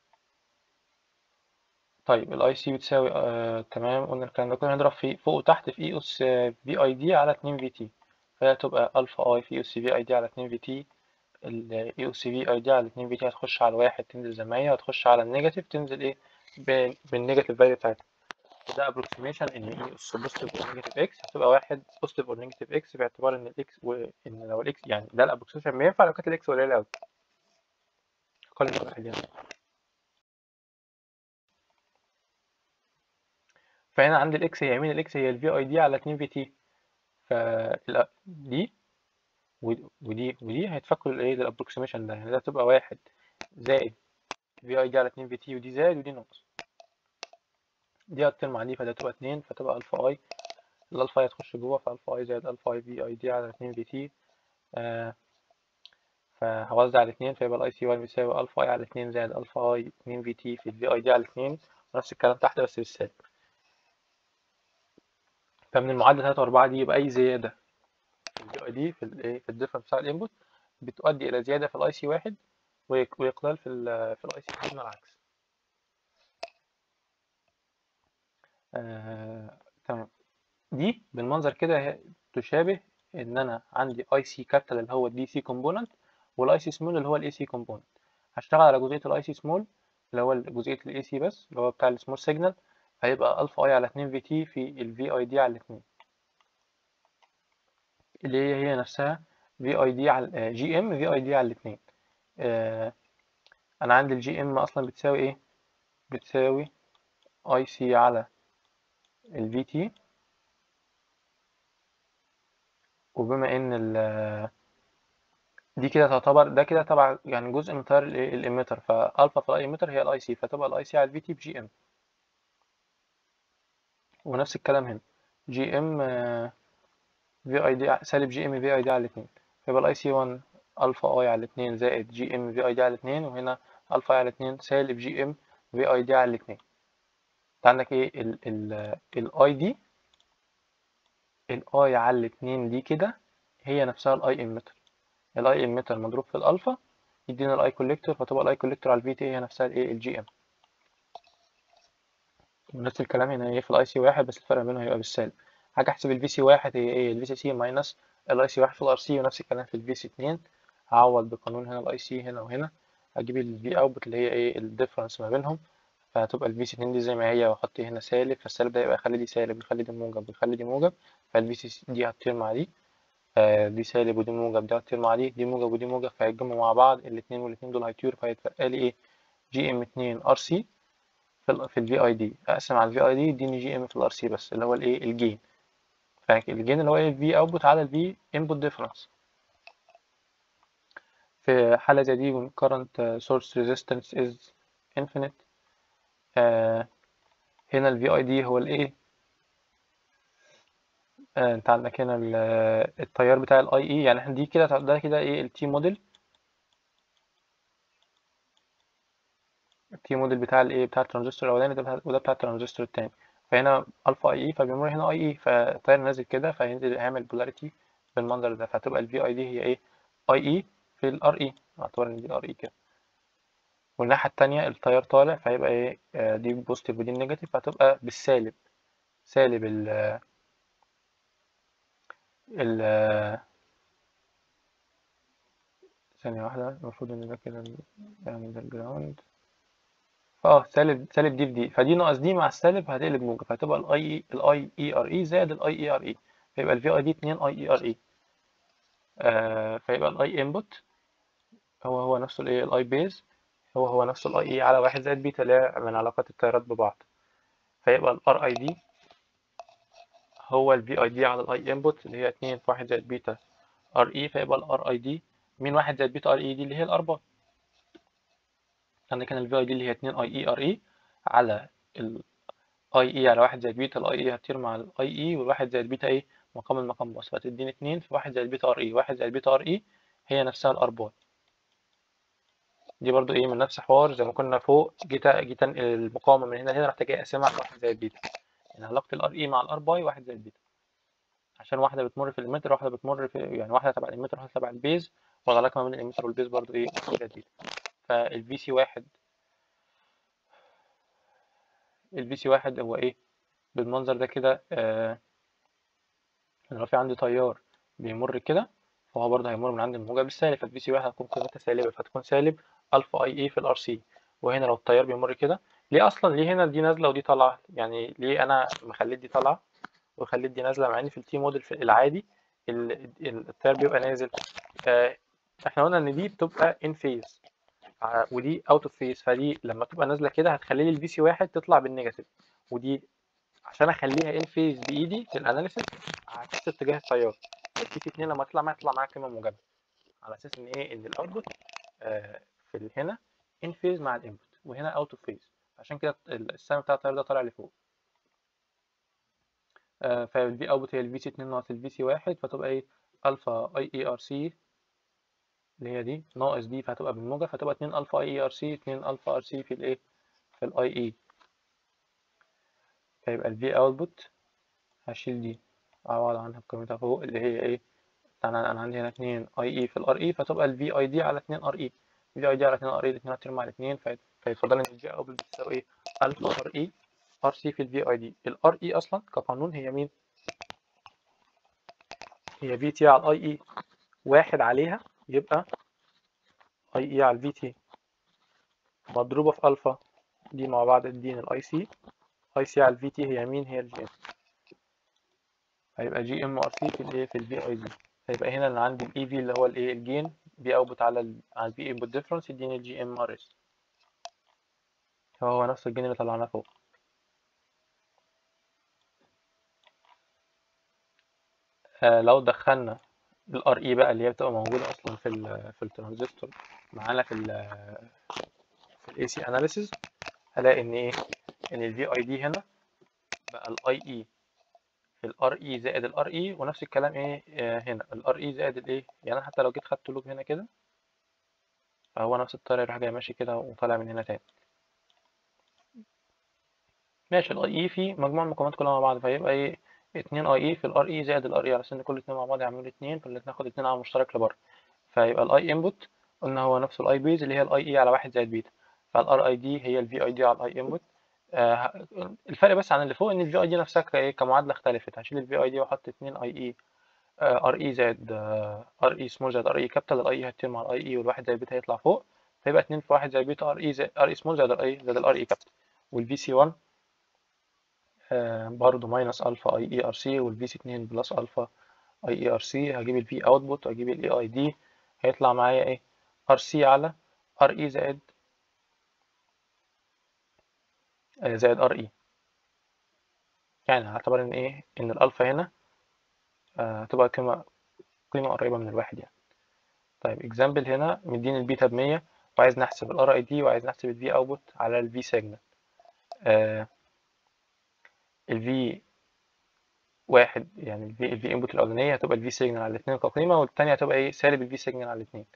طيب ال IC بتساوي آه تمام قلنا الكلام ده كنا نضرب في فوق وتحت في إي أس في أي دي على اتنين في تي فهي تبقى ألفا أي في أس في أي دي على اتنين في تي ال اي أس في أي دي على اتنين في تي هتخش على واحد تنزل زي ما هي هتخش على النيجاتيف تنزل إيه بالنيجاتيف فاليو بتاعتها ده ابروكسيميشن ان اي اس بوزيتيف اور نيجاتيف اكس هتبقى واحد بوزيتيف اور نيجاتيف اكس باعتبار ان الاكس وان لو الاكس يعني ده الابروكسيميشن ما ينفع لو كانت الاكس قليله قوي اقل من واحد يعني فهنا عندي الاكس هي يمين الاكس هي الفي اي دي على 2 في تي ف دي ودي ودي هيتفكوا الايه الابروكسيميشن ده يعني ده تبقى واحد زائد في اي دي على 2 في تي ودي زائد ودي ناقص دي هتطير دي فده تبقى اتنين فتبقى الفا اي الالفا اي هتخش جوه فالفا اي زائد الفا اي في اي دي على اتنين في تي آه فهوزع على اتنين فيبقى الاي سي 1 بيساوي الفا اي على اتنين زائد الفا اي اتنين في تي في الفي اي دي على اتنين ونفس الكلام تحت بس بالسالب فمن المعادله 3 و4 دي يبقى اي زياده في الفي اي دي في الايه في الديفرنس بتاع الانبوت بتؤدي الى زياده في الاي سي واحد واقلال في ال في الاي سي اثنين العكس آه، تمام دي بالمنظر كده هي تشابه ان انا عندي اي سي كابيتال اللي هو الدي سي كومبوننت والاي سي سمول اللي هو الاي سي كومبوننت هشتغل على جزئيه الاي سي سمول اللي هو جزئيه الاي سي بس اللي هو بتاع السمول سيجنال هيبقى الفا اي على 2 في تي في الفي اي دي على 2 اللي هي هي نفسها في اي دي على جي ام في اي دي على 2 آه انا عندي الجي ام اصلا بتساوي ايه بتساوي اي سي على الفي تي وبما ان ال دي كده تعتبر ده كده تبع يعني جزء من تيار الاميتر فالفا في الاي اميتر هي الاي سي فتبقى الاي سي على الفي تي بجي ام ونفس الكلام هنا جي ام في اي دي سالب جي ام في اي دي على الاثنين فيبقى الاي سي 1 الفا اي على الاثنين زائد جي ام في اي دي على الاثنين وهنا الفا اي على الاثنين سالب جي ام في اي دي على الاثنين انت عندك ايه ال ال الاي دي الاي على الاثنين دي كده هي نفسها الاي اميتر الاي اميتر مضروب في الالفا يدينا الاي كوليكتور فتبقى الاي كوليكتور على الفي تي هي نفسها الايه الجي ام ونفس الكلام هنا هي في الاي سي واحد بس الفرق بينهم هيبقى بالسالب حاجه احسب الفي سي واحد هي ايه الفي سي سي ماينس الاي سي واحد في الار سي ونفس الكلام في الفي سي اتنين هعوض بقانون هنا الاي سي هنا وهنا هجيب الفي اوتبوت اللي هي ايه الديفرنس ما بينهم فهتبقى الفي سي اتنين دي زي ما هي واحط هنا سالب فالسالب ده يبقى يخلي دي سالب يخلي دي موجب يخلي دي موجب فالفي سي دي هتطير مع دي آه دي سالب ودي موجب دي هتطير مع دي دي موجب ودي موجب فهيتجمعوا مع بعض الاتنين والاتنين دول هيطيروا فهيتبقى لي ايه جي ام اتنين ار سي في ال في الفي اي دي اقسم على الفي اي دي يديني جي ام في الار سي بس اللي هو الايه الجين فالجين اللي هو ايه الفي اوتبوت على الفي انبوت ديفرنس في حالة زي دي when current source resistance is infinite آه هنا ال VID هو الايه آه انت عندك هنا التيار بتاع ال IE يعني احنا دي كده ده كده ايه ال T موديل التي موديل بتاع الايه بتاع الترانزستور الاولاني ده وده بتاع الترانزستور التاني فهنا الفا اي اي فبيمر هنا اي اي فالتيار نازل كده فهينزل يعمل بولاريتي بالمنظر ده فهتبقى الفي اي دي هي ايه اي اي في الار اي اعتبر ان دي ار اي كده والناحيه التانية التيار طالع فهيبقى ايه آه دي بوزيتيف ودي نيجاتيف فهتبقى بالسالب سالب ال ال ثانية واحدة المفروض ان ده كده يعني ده الجراوند فاه سالب سالب دي في دي فدي ناقص دي مع السالب هتقلب موجب فهتبقى الاي الاي اي ار اي زائد الاي اي ار اي فيبقى الفي اي دي 2 اي اي ار اي فيبقى الاي انبوت هو هو نفسه الايه الاي بيز هو هو نفسه الاي اي على واحد زائد بيتا اللي هي من علاقات التيارات ببعض فيبقى الار اي دي هو الفي اي دي على الاي انبوت اللي هي 2 في 1 زائد بيتا ار اي فيبقى الار اي دي مين 1 زائد بيتا ار اي دي اللي هي الاربعه عندك هنا الفي اي دي اللي هي 2 اي اي ار اي على ال اي اي على 1 زائد بيتا الاي اي هتطير مع الاي اي والواحد زائد بيتا ايه مقام المقام بس فتديني 2 في 1 زائد بيتا ار اي 1 زائد بيتا ار اي هي نفسها الاربعه دي برضو ايه من نفس حوار زي ما كنا فوق جيت جيت انقل المقاومه من هنا لهنا رحت جاي اقسمها على 1 زائد بيتا يعني علاقه الار اي مع الار باي 1 زائد بيتا عشان واحده بتمر في الاميتر واحده بتمر في يعني واحده تبع الاميتر واحده تبع البيز والعلاقه ما بين الاميتر والبيز برضو ايه 1 زائد بيتا فالفي سي واحد الفي سي واحد هو ايه بالمنظر ده كده آه لو في عندي تيار بيمر كده فهو برضه هيمر من عند الموجب السالب فالفي سي واحد هتكون قيمتها سالبه فتكون سالب الفا اي اي في الار سي وهنا لو التيار بيمر كده ليه اصلا ليه هنا دي نازله ودي طالعه يعني ليه انا مخليت دي طالعه وخليت دي نازله مع ان في التي موديل في العادي التيار بيبقى نازل آه احنا قلنا ان دي بتبقى ان فيز ودي اوت اوف فيز فدي لما تبقى نازله كده هتخلي لي الفي سي واحد تطلع بالنيجاتيف ودي عشان اخليها ان فيز بايدي في الاناليسيس عكس اتجاه التيار الفي سي 2 لما تطلع معايا تطلع معايا قيمه موجبه على اساس ان ايه ان الاوتبوت آه في هنا ان فيز مع الانبوت وهنا اوت اوف فيز عشان كده السهم بتاع التيار ده طالع لفوق آه فالفي اوتبوت هي الفي سي 2 ناقص الفي سي 1 فتبقى ايه الفا اي اي ار سي اللي هي دي ناقص دي فهتبقى بالموجب فتبقى 2 الفا اي ار سي 2 الفا ار سي في الايه في الاي اي فيبقى الفي اوتبوت هشيل دي اعوض عنها بقيمتها فوق اللي هي ايه انا انا عندي هنا 2 اي اي في الار اي فتبقى الفي اي دي على 2 ار اي في اي دي على 2 ار اي الاثنين هترمى على 2 فيتفضل ان الفي اوت بتساوي ايه الفا ار اي ار سي في الفي اي دي الار اي اصلا كقانون هي مين هي في تي على الاي اي واحد عليها يبقى اي اي على الفي تي مضروبة في الفا دي مع بعض تديني الاي سي اي سي على الفي تي هي مين هي الجي ام هيبقى جي ام ار سي في الايه في الفي اي دي هيبقى هنا اللي عندي الاي في اللي هو الايه الجين بي اوتبوت على ال على البي انبوت ديفرنس يديني الجي ام ار اس هو نفس الجين اللي طلعناه فوق آه لو دخلنا الار اي بقى اللي هي بتبقى موجوده اصلا في ال في الترانزستور معانا في ال في الاي سي اناليسيز هلاقي ان ايه ان الفي اي دي هنا بقى الاي اي في الار اي زائد الار اي ونفس الكلام ايه آه هنا الار اي زائد الايه يعني انا حتى لو جيت خدت لوب هنا كده فهو نفس الطريقه يروح جاي ماشي كده وطالع من هنا تاني ماشي الاي اي في مجموع المقاومات كلها مع بعض فيبقى ايه 2 اي اي في الار اي زائد الار اي على ان كل اتنين مع بعض يعملوا 2 فالاتنين ناخد 2 على مشترك لبره فيبقى الاي انبوت قلنا هو نفسه الاي بيز اللي هي الاي اي على 1 زائد بيتا فالار اي دي هي الفي اي دي على الاي انبوت آه الفرق بس عن اللي فوق ان الفي اي دي نفسها ايه كمعادله اختلفت هشيل الفي اي دي واحط 2 اي اي ار اي زائد ار اي سمول زائد ار اي كابيتال الاي اي هتطير مع الاي اي والواحد زائد بيتا هيطلع فوق فيبقى 2 في 1 زائد بيتا ار اي زائد ار اي سمول زائد ار اي زائد الار اي كابيتال والفي سي 1 آه برضه ماينس الفا اي اي ار سي والفي سي 2 بلس الفا اي اي ار سي هجيب الفي اوتبوت واجيب الاي اي دي هيطلع معايا ايه ار سي على ار اي زائد آه زائد ار اي يعني هعتبر ان ايه ان الالفا هنا هتبقى آه قيمه قيمه قريبه من الواحد يعني طيب اكزامبل هنا مديني البيتا ب 100 وعايز نحسب الار اي دي وعايز نحسب الفي اوتبوت على الفي سيجنال آه الفي واحد يعني الفي الفي انبوت الاولانيه هتبقى الفي سيجنال على الاثنين كقيمه والثانيه هتبقى ايه سالب الفي سيجنال على الاثنين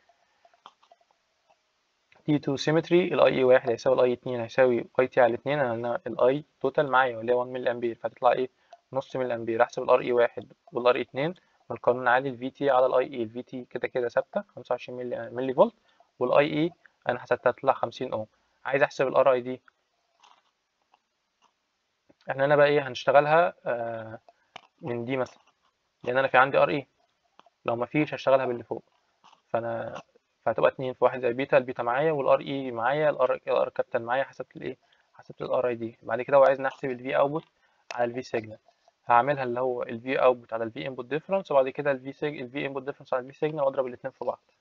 تي 2 سيمتري الاي اي واحد هيساوي الاي 2 هيساوي اي تي على الاثنين انا الاي توتال معايا واللي هي 1 ملي امبير فهتطلع ايه نص ملي امبير احسب الار اي واحد والار اي 2 والقانون عادي الفي تي على الاي اي الفي تي كده كده ثابته 25 ملي ملي فولت والاي اي انا حسبتها تطلع 50 اوم عايز احسب الار اي دي احنا هنا بقى ايه هنشتغلها آه من دي مثلا لان انا في عندي ار اي لو ما فيش هشتغلها باللي فوق فانا فهتبقى 2 في 1 زي بيتا البيتا معايا والار اي معايا الار الار كابيتال معايا حسبت الايه حسبت الار اي دي بعد كده هو عايز نحسب الفي اوتبوت على الفي سيجنال هعملها اللي هو الفي اوتبوت على الفي انبوت ديفرنس وبعد كده الفي سيج الفي انبوت ديفرنس على الفي سيجنال واضرب الاثنين في بعض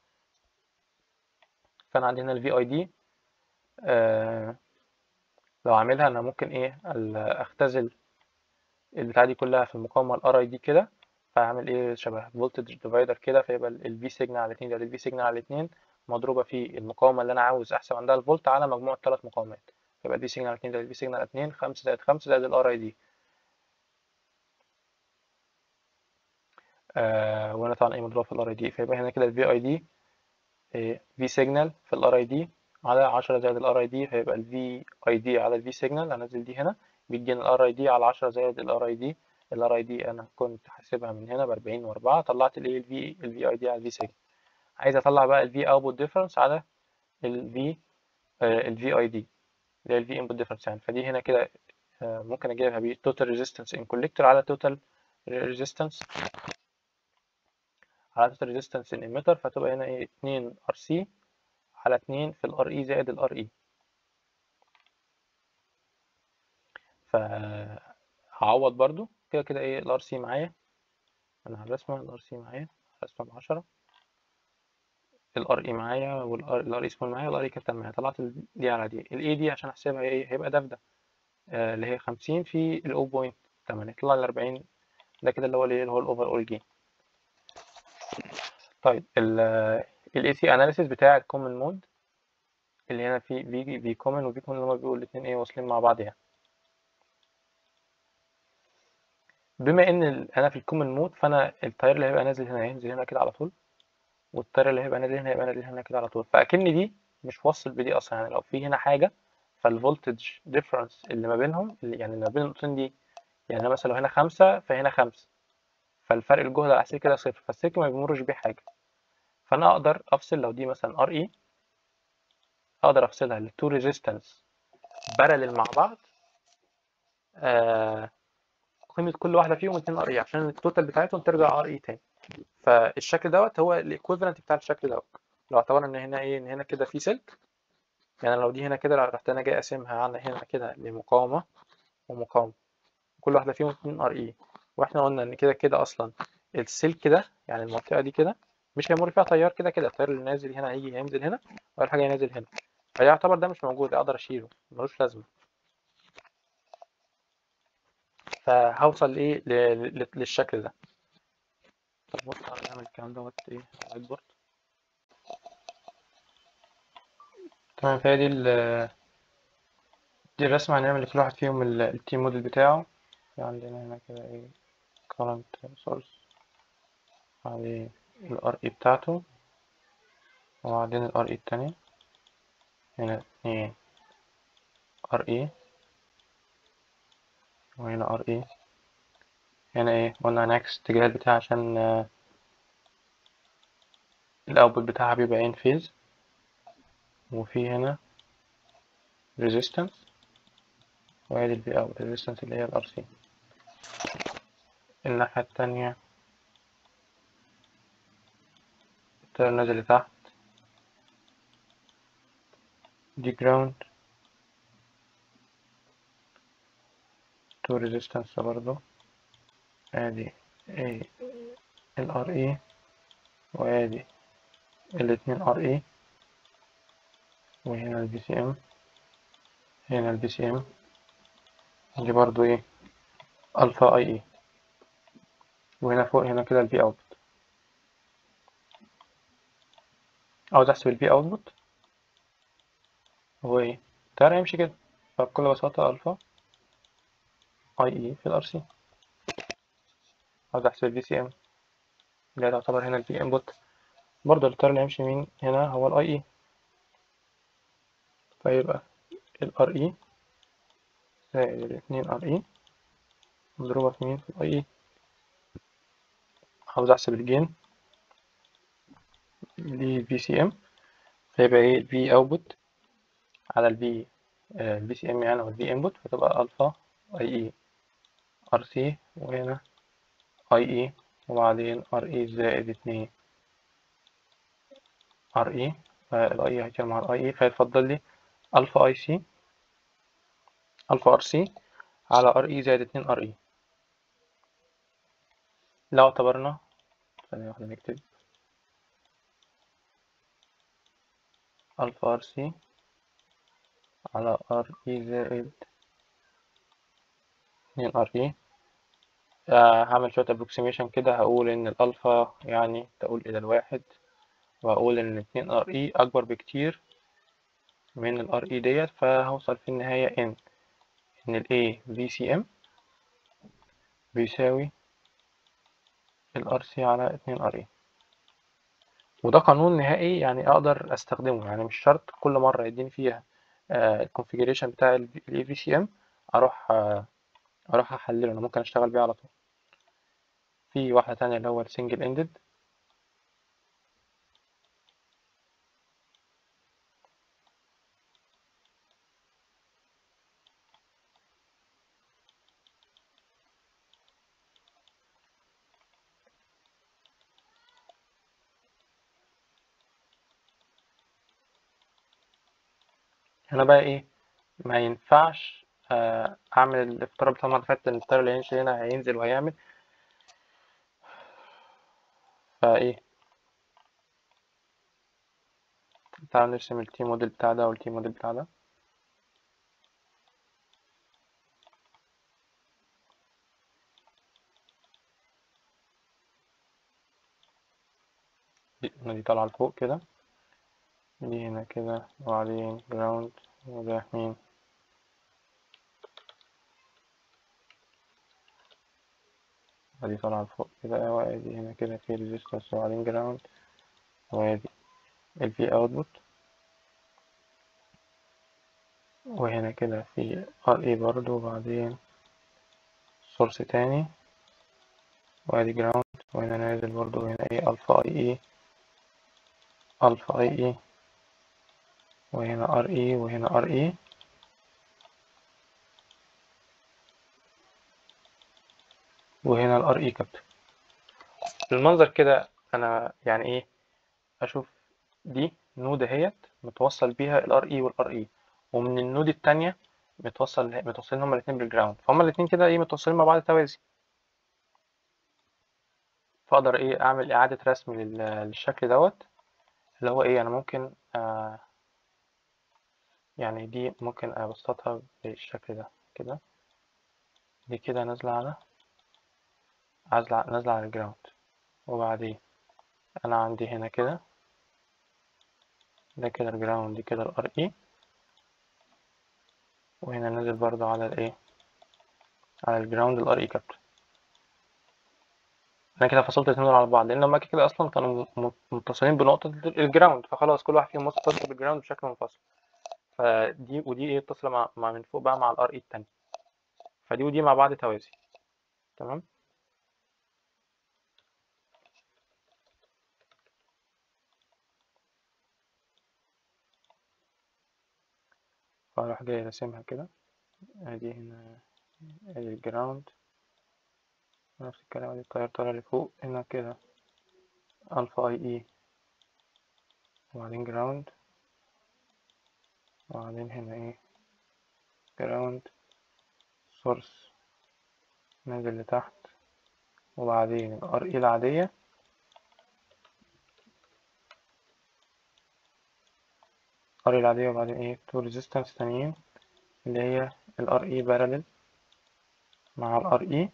فانا عندي هنا الفي اي دي آه لو عاملها انا ممكن ايه اختزل البتاعه دي كلها في المقاومه الار اي دي كده فاعمل ايه شبه فولتج ديفايدر كده فيبقى الفي سيجنال على 2 زائد الفي سيجنال على 2 مضروبه في المقاومه اللي انا عاوز احسب عندها الفولت على مجموع الثلاث مقاومات فيبقى الفي سيجنال على 2 زائد الفي سيجنال على 2 5 زائد 5 زائد الار اي دي آه وانا طبعا ايه مضروبه في الار اي دي فيبقى هنا كده الفي اي دي في سيجنال في الار اي دي على 10 زائد الار اي دي فيبقى الفي اي دي على الفي سيجنال هنزل دي هنا بيدينا الار اي دي على 10 زائد الار اي دي الار اي دي انا كنت حاسبها من هنا ب 40 و4 طلعت الايه الفي الفي اي دي على الفي سيجنال عايز اطلع بقى الفي اوتبوت ديفرنس على الفي الفي اي دي اللي هي الفي انبوت ديفرنس يعني فدي هنا كده ممكن اجيبها ب توتال ريزيستنس ان كوليكتور على توتال ريزيستنس على توتال ريزيستنس ان اميتر فتبقى هنا ايه 2 ار سي على 2 في الار اي زائد الار اي فهعوض برضو كده كده ايه الار سي معايا انا على الرسمه الار سي معايا رسمه ب 10 الار اي معايا والار اي سمول معايا والار اي كابيتال معايا طلعت دي على دي الاي دي عشان احسبها ايه هيبقى ده في ده آه اللي هي 50 في ال 0.8 يطلع ال 40 ده كده اللي هو الايه اللي هو الاوفر اول جين طيب الاي سي اناليسيس بتاع الكومن مود اللي هنا في في في كومن وفي كومن اللي هما بيقولوا الاثنين ايه واصلين مع بعض يعني بما ان انا في الكومن مود فانا التيار اللي هيبقى نازل هنا هينزل هنا كده على طول والتيار اللي هيبقى نازل هنا هيبقى نازل هنا كده على طول فاكن دي مش واصل بدي اصلا يعني لو في هنا حاجه فالفولتج ديفرنس اللي ما بينهم اللي يعني اللي ما بين النقطتين دي يعني مثلا لو هنا خمسة فهنا خمسة فالفرق الجهد على السلك كده صفر فالسلك ما بيمرش بيه حاجة فأنا أقدر أفصل لو دي مثلا ار اي أقدر أفصلها للتو ريزيستنس بارلل مع بعض آه قيمة كل واحدة فيهم 2 ار اي عشان التوتال بتاعتهم ترجع ار اي تاني فالشكل دوت هو الايكويفالنت بتاع الشكل دوت لو اعتبرنا ان هنا ايه ان هنا كده في سلك يعني لو دي هنا كده رحت انا جاي اقسمها على هنا كده لمقاومة ومقاومة كل واحدة فيهم 2 ار اي واحنا قلنا ان كده كده اصلا السلك ده يعني المنطقة دي كده مش هيمر فيها تيار كده كده التيار اللي نازل هنا هيجي هينزل هنا اول حاجة ينزل هنا فيعتبر ده مش موجود اقدر اشيله ملوش لازمة فهوصل ايه ل- ل- للشكل ده طب بص تعالى نعمل الكلام دوت ايه على الوايت بورد تمام فهي دي ال دي الرسمة هنعمل لكل واحد فيهم التي موديل بتاعه في عندنا هنا كده ايه current source بعدين ال RE بتاعته وبعدين ال RE التانية هنا اتنين RE وهنا RE هنا ايه قلنا هنعكس الاتجاه بتاعه عشان آه، الاوتبوت بتاعها بيبقى ان فيز وفي هنا resistance وادي ال V out resistance اللي هي ال RC الناحية التانية التيار نازل لتحت دي ground تو resistance برضه ادي A ال RE وادي الاتنين RE وهنا ال VCM هنا ال VCM دي برضو ايه الفا اي اي وهنا فوق هنا كده الفي اوتبوت عاوز احسب الفي اوتبوت هو ايه التيار هيمشي كده فبكل بساطة الفا اي اي في الار سي عاوز احسب الفي سي ام اللي هي تعتبر هنا الفي انبوت برضه التيار اللي هيمشي مين هنا هو الاي اي فيبقى الار اي زائد الاتنين ار اي مضروبة في مين في الاي اي عاوز احسب الجين للفي سي ام فيبقى ايه الفي اوتبوت على الفي الفي سي ام يعني او الفي انبوت فتبقى الفا اي اي ار سي وهنا اي اي وبعدين ار اي زائد اتنين ار اي فالاي اي هيكون مع الاي اي فيتفضل لي الفا اي سي الفا ار سي على ار اي زائد اتنين ار اي لو اعتبرنا ثانية واحدة نكتب الفا ار سي على ار اي زائد اتنين ار اي هعمل شوية ابروكسيميشن كده هقول ان الالفا يعني تقول الى الواحد وهقول ان اتنين ار اي اكبر بكتير من الار اي ديت فهوصل في النهاية ان ان ال A VCM بيساوي ال RC على 2 RE وده قانون نهائي يعني اقدر استخدمه يعني مش شرط كل مرة يديني فيها الكونفيجريشن بتاع ال VCM اروح آه اروح احلله انا ممكن اشتغل بيه على طول في واحدة تانية اللي هو السنجل اندد هنا بقى ايه ما ينفعش آه اعمل الافتراض بتاع المرة اللي فاتت ان التيار اللي هيمشي هنا هينزل وهيعمل فايه تعالوا نرسم التي موديل بتاع ده والتي موديل بتاع ده دي دي طالعة لفوق كده دي هنا كده وبعدين جراوند وده مين ادي طالعة لفوق كده وادي هنا كده في ريزيستنس وبعدين جراوند وادي ال V output وهنا كده في RE برضو وبعدين سورس تاني وادي جراوند وهنا نازل برضو هنا ايه الفا اي اي الفا اي اي وهنا ار اي وهنا ار اي وهنا الار اي كابتن المنظر كده انا يعني ايه اشوف دي نود اهيت متوصل بيها الار اي والار اي ومن النود التانية متوصل متوصلين هما الاتنين بالجراوند فهما الاتنين كده ايه متوصلين مع بعض توازي فاقدر ايه اعمل اعادة رسم لل- للشكل دوت اللي هو ايه انا ممكن آه يعني دي ممكن ابسطها بالشكل ده كده دي كده نازلة على نازلة نازلة على الجراوند وبعدين انا عندي هنا كده ده كده الجراوند دي كده الار اي وهنا نازل برضو على الايه على الجراوند الار اي كابتن انا كده فصلت الاتنين دول على بعض لان هما كده اصلا كانوا م- متصلين بنقطة الجراوند فخلاص كل واحد فيهم متصل بالجراوند بشكل منفصل فدي ودي ايه متصلة مع, مع من فوق بقى مع الار اي التاني فدي ودي مع بعض توازي تمام فاروح جاي راسمها كده ادي هنا ادي الجراوند نفس الكلام ادي التيار طالع لفوق هنا كده الفا اي اي وبعدين جراوند وبعدين هنا ايه جراوند سورس نازل لتحت وبعدين الار اي العادية ار اي العادية وبعدين ايه تو ريزيستنس تانيين اللي هي الار اي بارلل مع الار اي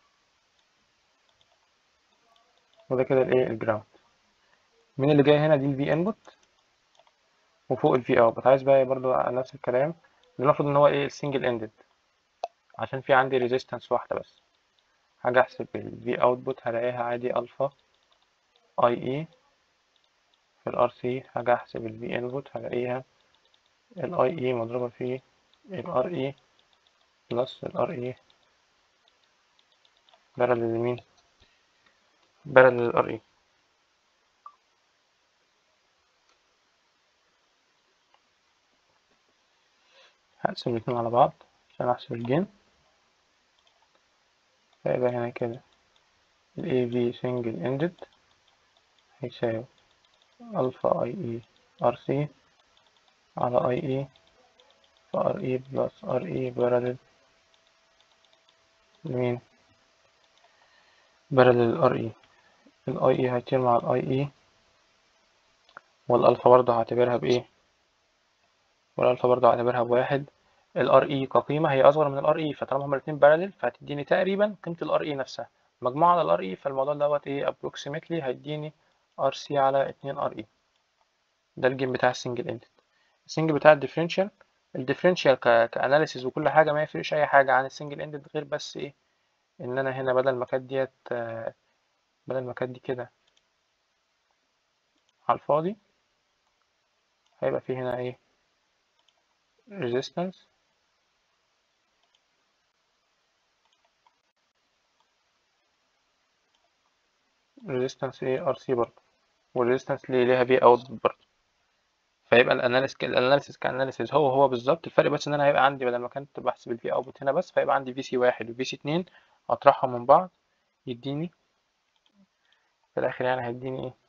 وده كده الايه الجراوند مين اللي جاي هنا دي الفي انبوت وفوق الفي اوتبوت عايز بقى برضو نفس الكلام المفروض ان هو ايه السنجل اندد عشان في عندي ريزيستنس واحدة بس هاجي احسب الفي اوتبوت هلاقيها عادي الفا اي اي في الار سي هاجي احسب الفي انبوت هلاقيها الاي اي مضروبة في الار اي بلس الار اي بارل لمين بارل للار اي هقسم الاتنين على بعض عشان احسب الجين فيبقى هنا كده ال AV single ended هيساوي ألفا أي إي ار سي على أي إي في ار إي بلس ار إي بارلل لمين بارلل الار إي الأي إي هيطير مع الأي إي والألفا برضه هعتبرها بإيه والألفا برضه هعتبرها بواحد الار إي كقيمة هي أصغر من الار إي فطالما هما الاتنين بارلل فهتديني تقريبا قيمة الار إي نفسها مجموعة على الار إي فالموضوع دوت إيه approximately هيديني ار سي على اتنين ار إي ده الجيم بتاع السنجل اندد السنجل بتاع الديفرنشال الديفرنشال كاناليسيز وكل حاجه ما يفرقش اي حاجه عن السنجل اندد غير بس ايه ان انا هنا بدل ما كانت ديت آه، بدل ما كانت دي كده على الفاضي هيبقى في هنا ايه resistance resistance ايه ار سي برضه والريزيستنس اللي ليها في اوت برضه فيبقى الاناليسيس الاناليسيس كاناليسيس هو هو بالظبط الفرق بس ان انا هيبقى عندي بدل ما كنت بحسب الفي اوتبوت هنا بس فيبقى عندي في سي واحد وفي سي اتنين اطرحهم من بعض يديني في الاخر يعني هيديني ايه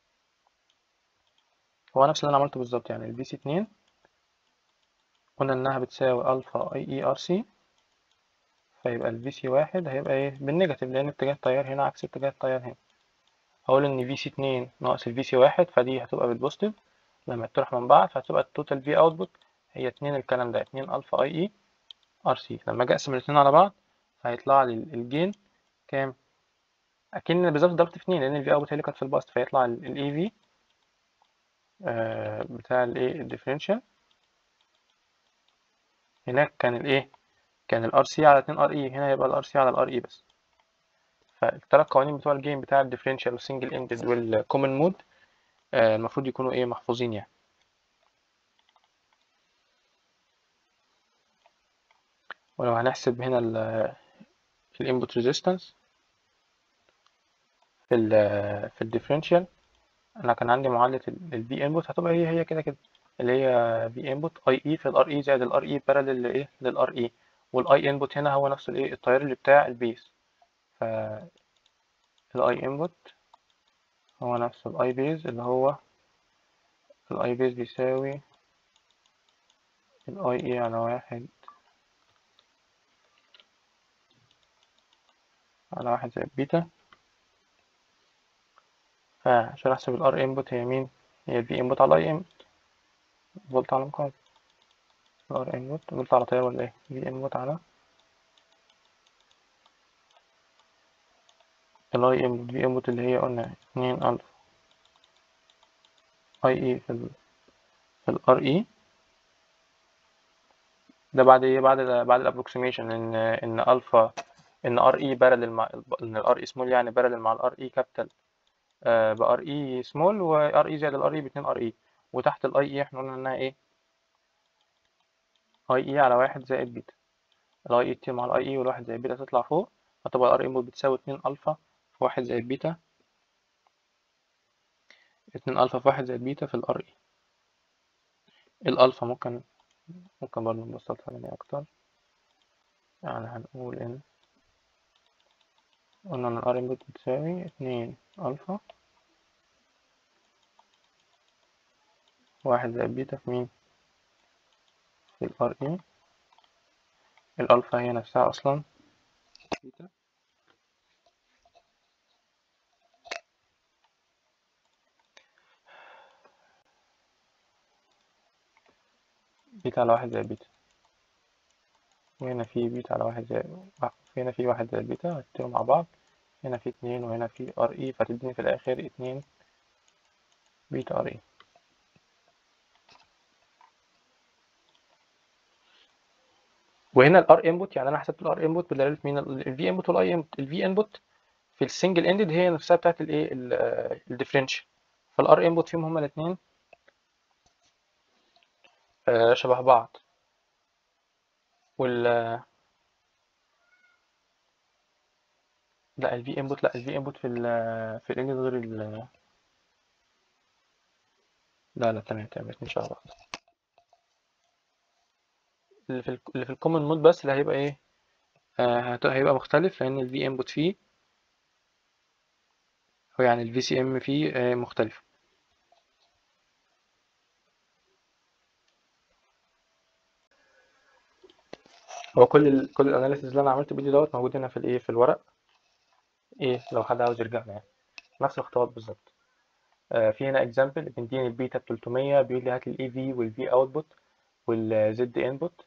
هو نفس اللي انا عملته بالظبط يعني الفي سي اتنين قلنا انها بتساوي الفا اي اي ار سي فيبقى الفي سي واحد هيبقى ايه بالنيجاتيف لان اتجاه التيار هنا عكس اتجاه التيار هنا هقول ان في سي اتنين ناقص الفي سي واحد فدي هتبقى بالبوزيتيف لما تطرح من بعض فهتبقى التوتال في اوتبوت هي اتنين الكلام ده اتنين الفا اي اي ار سي لما اجي اقسم الاتنين على بعض هيطلع لي الجين كام اكن بالظبط ضربت في اتنين لان الفي اوتبوت هي اللي كانت في الباست فيطلع الاي في بتاع الايه الديفرنشال هناك كان الايه كان الار سي على 2 ار اي هنا يبقى الار سي على الار اي بس فالثلاث قوانين بتوع الجيم بتاع الديفرنشال والسنجل اندد والكومن مود المفروض يكونوا ايه محفوظين يعني ولو هنحسب هنا الانبوت ريزيستنس في ال في الديفرنشال انا كان عندي معادله الفي انبوت هتبقى هي هي كده كده اللي هي في انبوت اي اي في الار اي زائد الار اي بارالل لايه للار اي والاي انبوت هنا هو نفس الايه التيار اللي بتاع البيس ف الاي انبوت هو نفس الاي بيز اللي هو الاي بيز بيساوي الاي اي على واحد على واحد زائد بيتا فعشان احسب الار انبوت هي مين هي الفي انبوت على الاي انبوت فولت على مقاومة الار انبوت فولت على تيار ولا ايه في انبوت على الاي انبوت في انبوت اللي هي قلنا اتنين الفا اي اي في ال في الار اي ده بعد ايه بعد ال بعد الابروكسيميشن ان ان الفا ان ار اي بارلل مع ان الار اي سمول يعني بارلل مع الار اي كابيتال بار اي سمول وار اي زائد الار اي باتنين ار اي وتحت الاي اي احنا قلنا انها ايه اي اي على واحد زائد بيتا الاي اي تي مع الاي اي والواحد زائد بيتا تطلع فوق هتبقى الار انبوت بتساوي اتنين الفا في واحد زائد بيتا اتنين الفا في واحد زائد بيتا في الار اي الالفا ممكن ممكن برضه نبسطها يعني اكتر يعني هنقول ان قلنا ان الار انبوت بتساوي اتنين الفا واحد زائد بيتا في مين في الار اي الالفا هي نفسها اصلا بيتا بيتا على واحد زائد بيتا وهنا في بيتا على واحد زائد هنا في واحد زائد بيتا هتتروا مع بعض هنا في اتنين وهنا في ار اي فتديني في الاخر اتنين بيتا ار اي وهنا الار انبوت يعني انا حسبت الار انبوت بدلاله مين الفي انبوت والاي انبوت الفي انبوت في السنجل اندد هي نفسها بتاعت الايه الديفرنشال فالار انبوت فيهم هما الاثنين شبه بعض وال لا الفي انبوت لا الفي انبوت في ال في الاندد غير ال لا لا تمام تمام الاثنين شبه بعض اللي في ال اللي في الكومن مود بس اللي هيبقى ايه آه هيبقى مختلف لان الفي انبوت فيه هو يعني الفي سي ام فيه آه مختلف هو كل ال كل الاناليسيز اللي انا عملته بايدي دوت موجود هنا في الايه في الورق ايه لو حد عاوز يرجع له يعني نفس الخطوات بالظبط آه في هنا اكزامبل بيديني البيتا ب 300 بيقول لي هات لي الاي في والفي اوتبوت والزد انبوت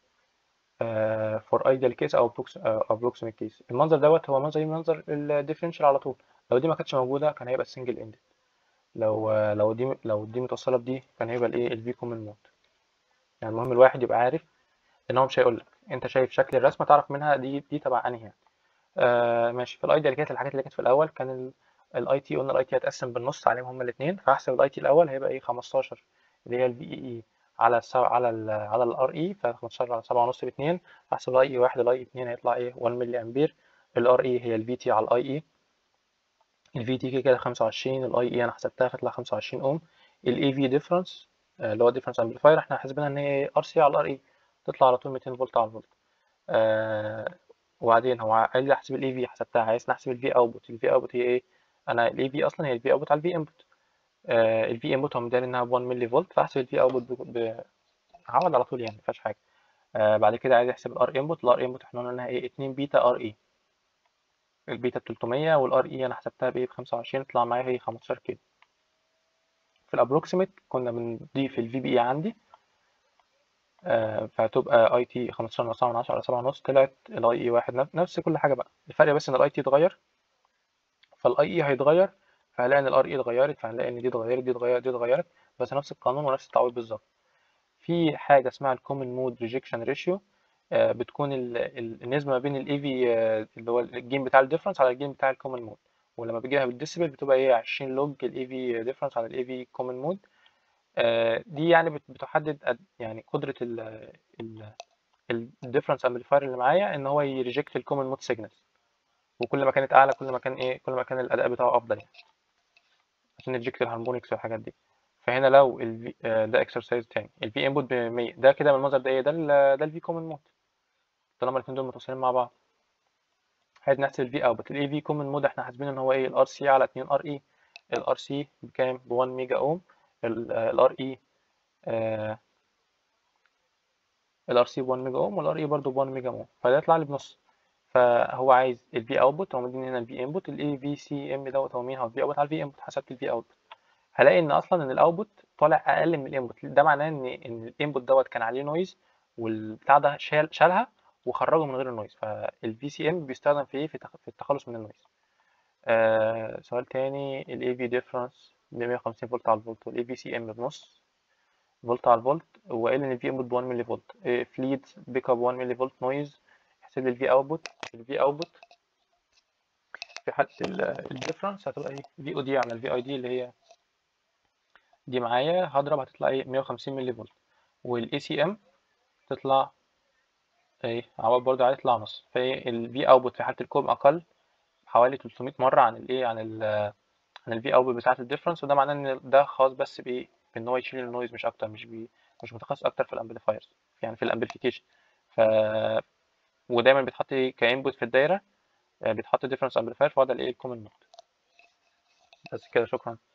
فور ايديال كيس او ابروكسيميت كيس المنظر دوت هو منظر منظر الديفرنشال على طول لو دي ما كانتش موجوده كان هيبقى السنجل اندد لو لو دي لو دي متوصله بدي كان هيبقى الايه الفي كومن مود يعني المهم الواحد يبقى عارف ان هو مش هيقول لك انت شايف شكل الرسمه تعرف منها دي دي تبع انهي يعني آه ماشي في الايديال كيس الحاجات اللي كانت في الاول كان الاي تي قلنا الاي تي هتقسم بالنص عليهم هما الاثنين فاحسب الاي تي الاول هيبقى ايه 15 اللي هي الفي اي اي على السو... على ال على الار اي ف 15 على 7 ونص ب 2 احسب الاي اي 1 الاي 2 هيطلع ايه 1 ملي امبير الار اي هي الفي تي على الاي اي الفي تي كده كده 25 الاي اي انا حسبتها فتطلع 25 اوم الاي في ديفرنس اللي هو ديفرنس امبليفاير احنا حاسبينها ان هي ار سي على الار اي تطلع على طول 200 فولت على الفولت آه وبعدين هو قال لي احسب الاي في حسبتها عايز نحسب الفي اوتبوت الفي اوتبوت هي ايه انا الاي في اصلا هي الفي اوتبوت على الفي انبوت الفي انبوت هو مداني انها ب 1 ملي فولت فاحسب الفي اوتبوت عوض على طول يعني مفيهاش حاجه آه بعد كده عايز احسب الار انبوت الار انبوت احنا قلنا انها ايه 2 بيتا ار اي البيتا ب 300 والار اي انا حسبتها بايه ب 25 طلع معايا هي 15 كيلو في الابروكسيميت كنا بنضيف الفي بي اي عندي آه فهتبقى اي تي 15 ناقص من 10 على 7 ونص طلعت الاي اي واحد نفس كل حاجه بقى الفرق بس ان الاي تي اتغير فالاي اي هيتغير فهنلاقي ان الار اي اتغيرت فهنلاقي ان دي اتغيرت دي اتغيرت دي اتغيرت بس نفس القانون ونفس التعويض بالظبط في حاجه اسمها الكومن مود ريجكشن ريشيو بتكون ال ال النسبه ما بين الاي في اللي هو الجين بتاع الديفرنس على الجين بتاع الكومن مود ولما بتجيبها بالديسيبل بتبقى ايه 20 لوج الاي في ديفرنس على الاي في كومن مود دي يعني بتحدد يعني قدره ال الديفرنس امبليفاير اللي معايا ان هو يريجكت الكومن مود سيجنالز وكل ما كانت اعلى كل ما كان ايه كل ما كان الاداء بتاعه افضل يعني عشان نجكت الهارمونكس والحاجات دي فهنا لو ال V ده اكسرسايز تاني ال V input ب 100 ده كده من المنظر ده ايه ده ال ده ال V common mode طالما الاثنين دول متصلين مع بعض عايز نحسب ال V output ال V common mode احنا حاسبين ان هو ايه ال RC على 2 RE ال RC بكام ب 1 ميجا اوم ال RE آه ال RC ب 1 ميجا اوم وال RE برضه ب 1 ميجا اوم فده يطلع لي بنص فهو عايز ال V output هو مديني هنا ال V input ال VCM دوت هو مين هو ال V output على ال V input حسبت ال V output هلاقي ان اصلا ان الاوتبوت طالع اقل من الانبوت ده معناه ان ان الانبوت دوت كان عليه نويز والبتاع ده شال شالها وخرجه من غير النويز فالفي سي ام بيستخدم في ايه في تخ- في التخلص من النويز آه سؤال تاني الاي في ديفرنس ب 150 فولت على الفولت والاي في سي ام بنص فولت على الفولت وقال ان الفي انبوت ب 1 ملي فولت فليد بيك اب 1 ملي فولت نويز احسب لي الفي اوتبوت الفي اوتبوت في حالة الديفرنس هتبقى ايه في او دي على الفي اي دي اللي هي دي معايا هضرب هتطلع ايه 150 ملي فولت والاي سي ام تطلع ايه عوض برضه عليه تطلع نص فالفي اوتبوت في حالة الكوم اقل حوالي 300 مرة عن الايه عن ال عن الفي اوتبوت بتاعة الديفرنس وده معناه ان ده خاص بس بايه بان هو يشيل النويز مش اكتر مش بي مش متخصص اكتر في الامبليفايرز يعني في الامبليفيكيشن ف ودايما بيتحط كانبوت في الدايرة آه، بيتحط ديفرنس امبليفاير فهو ده الايه الكومن نوت بس كده شكرا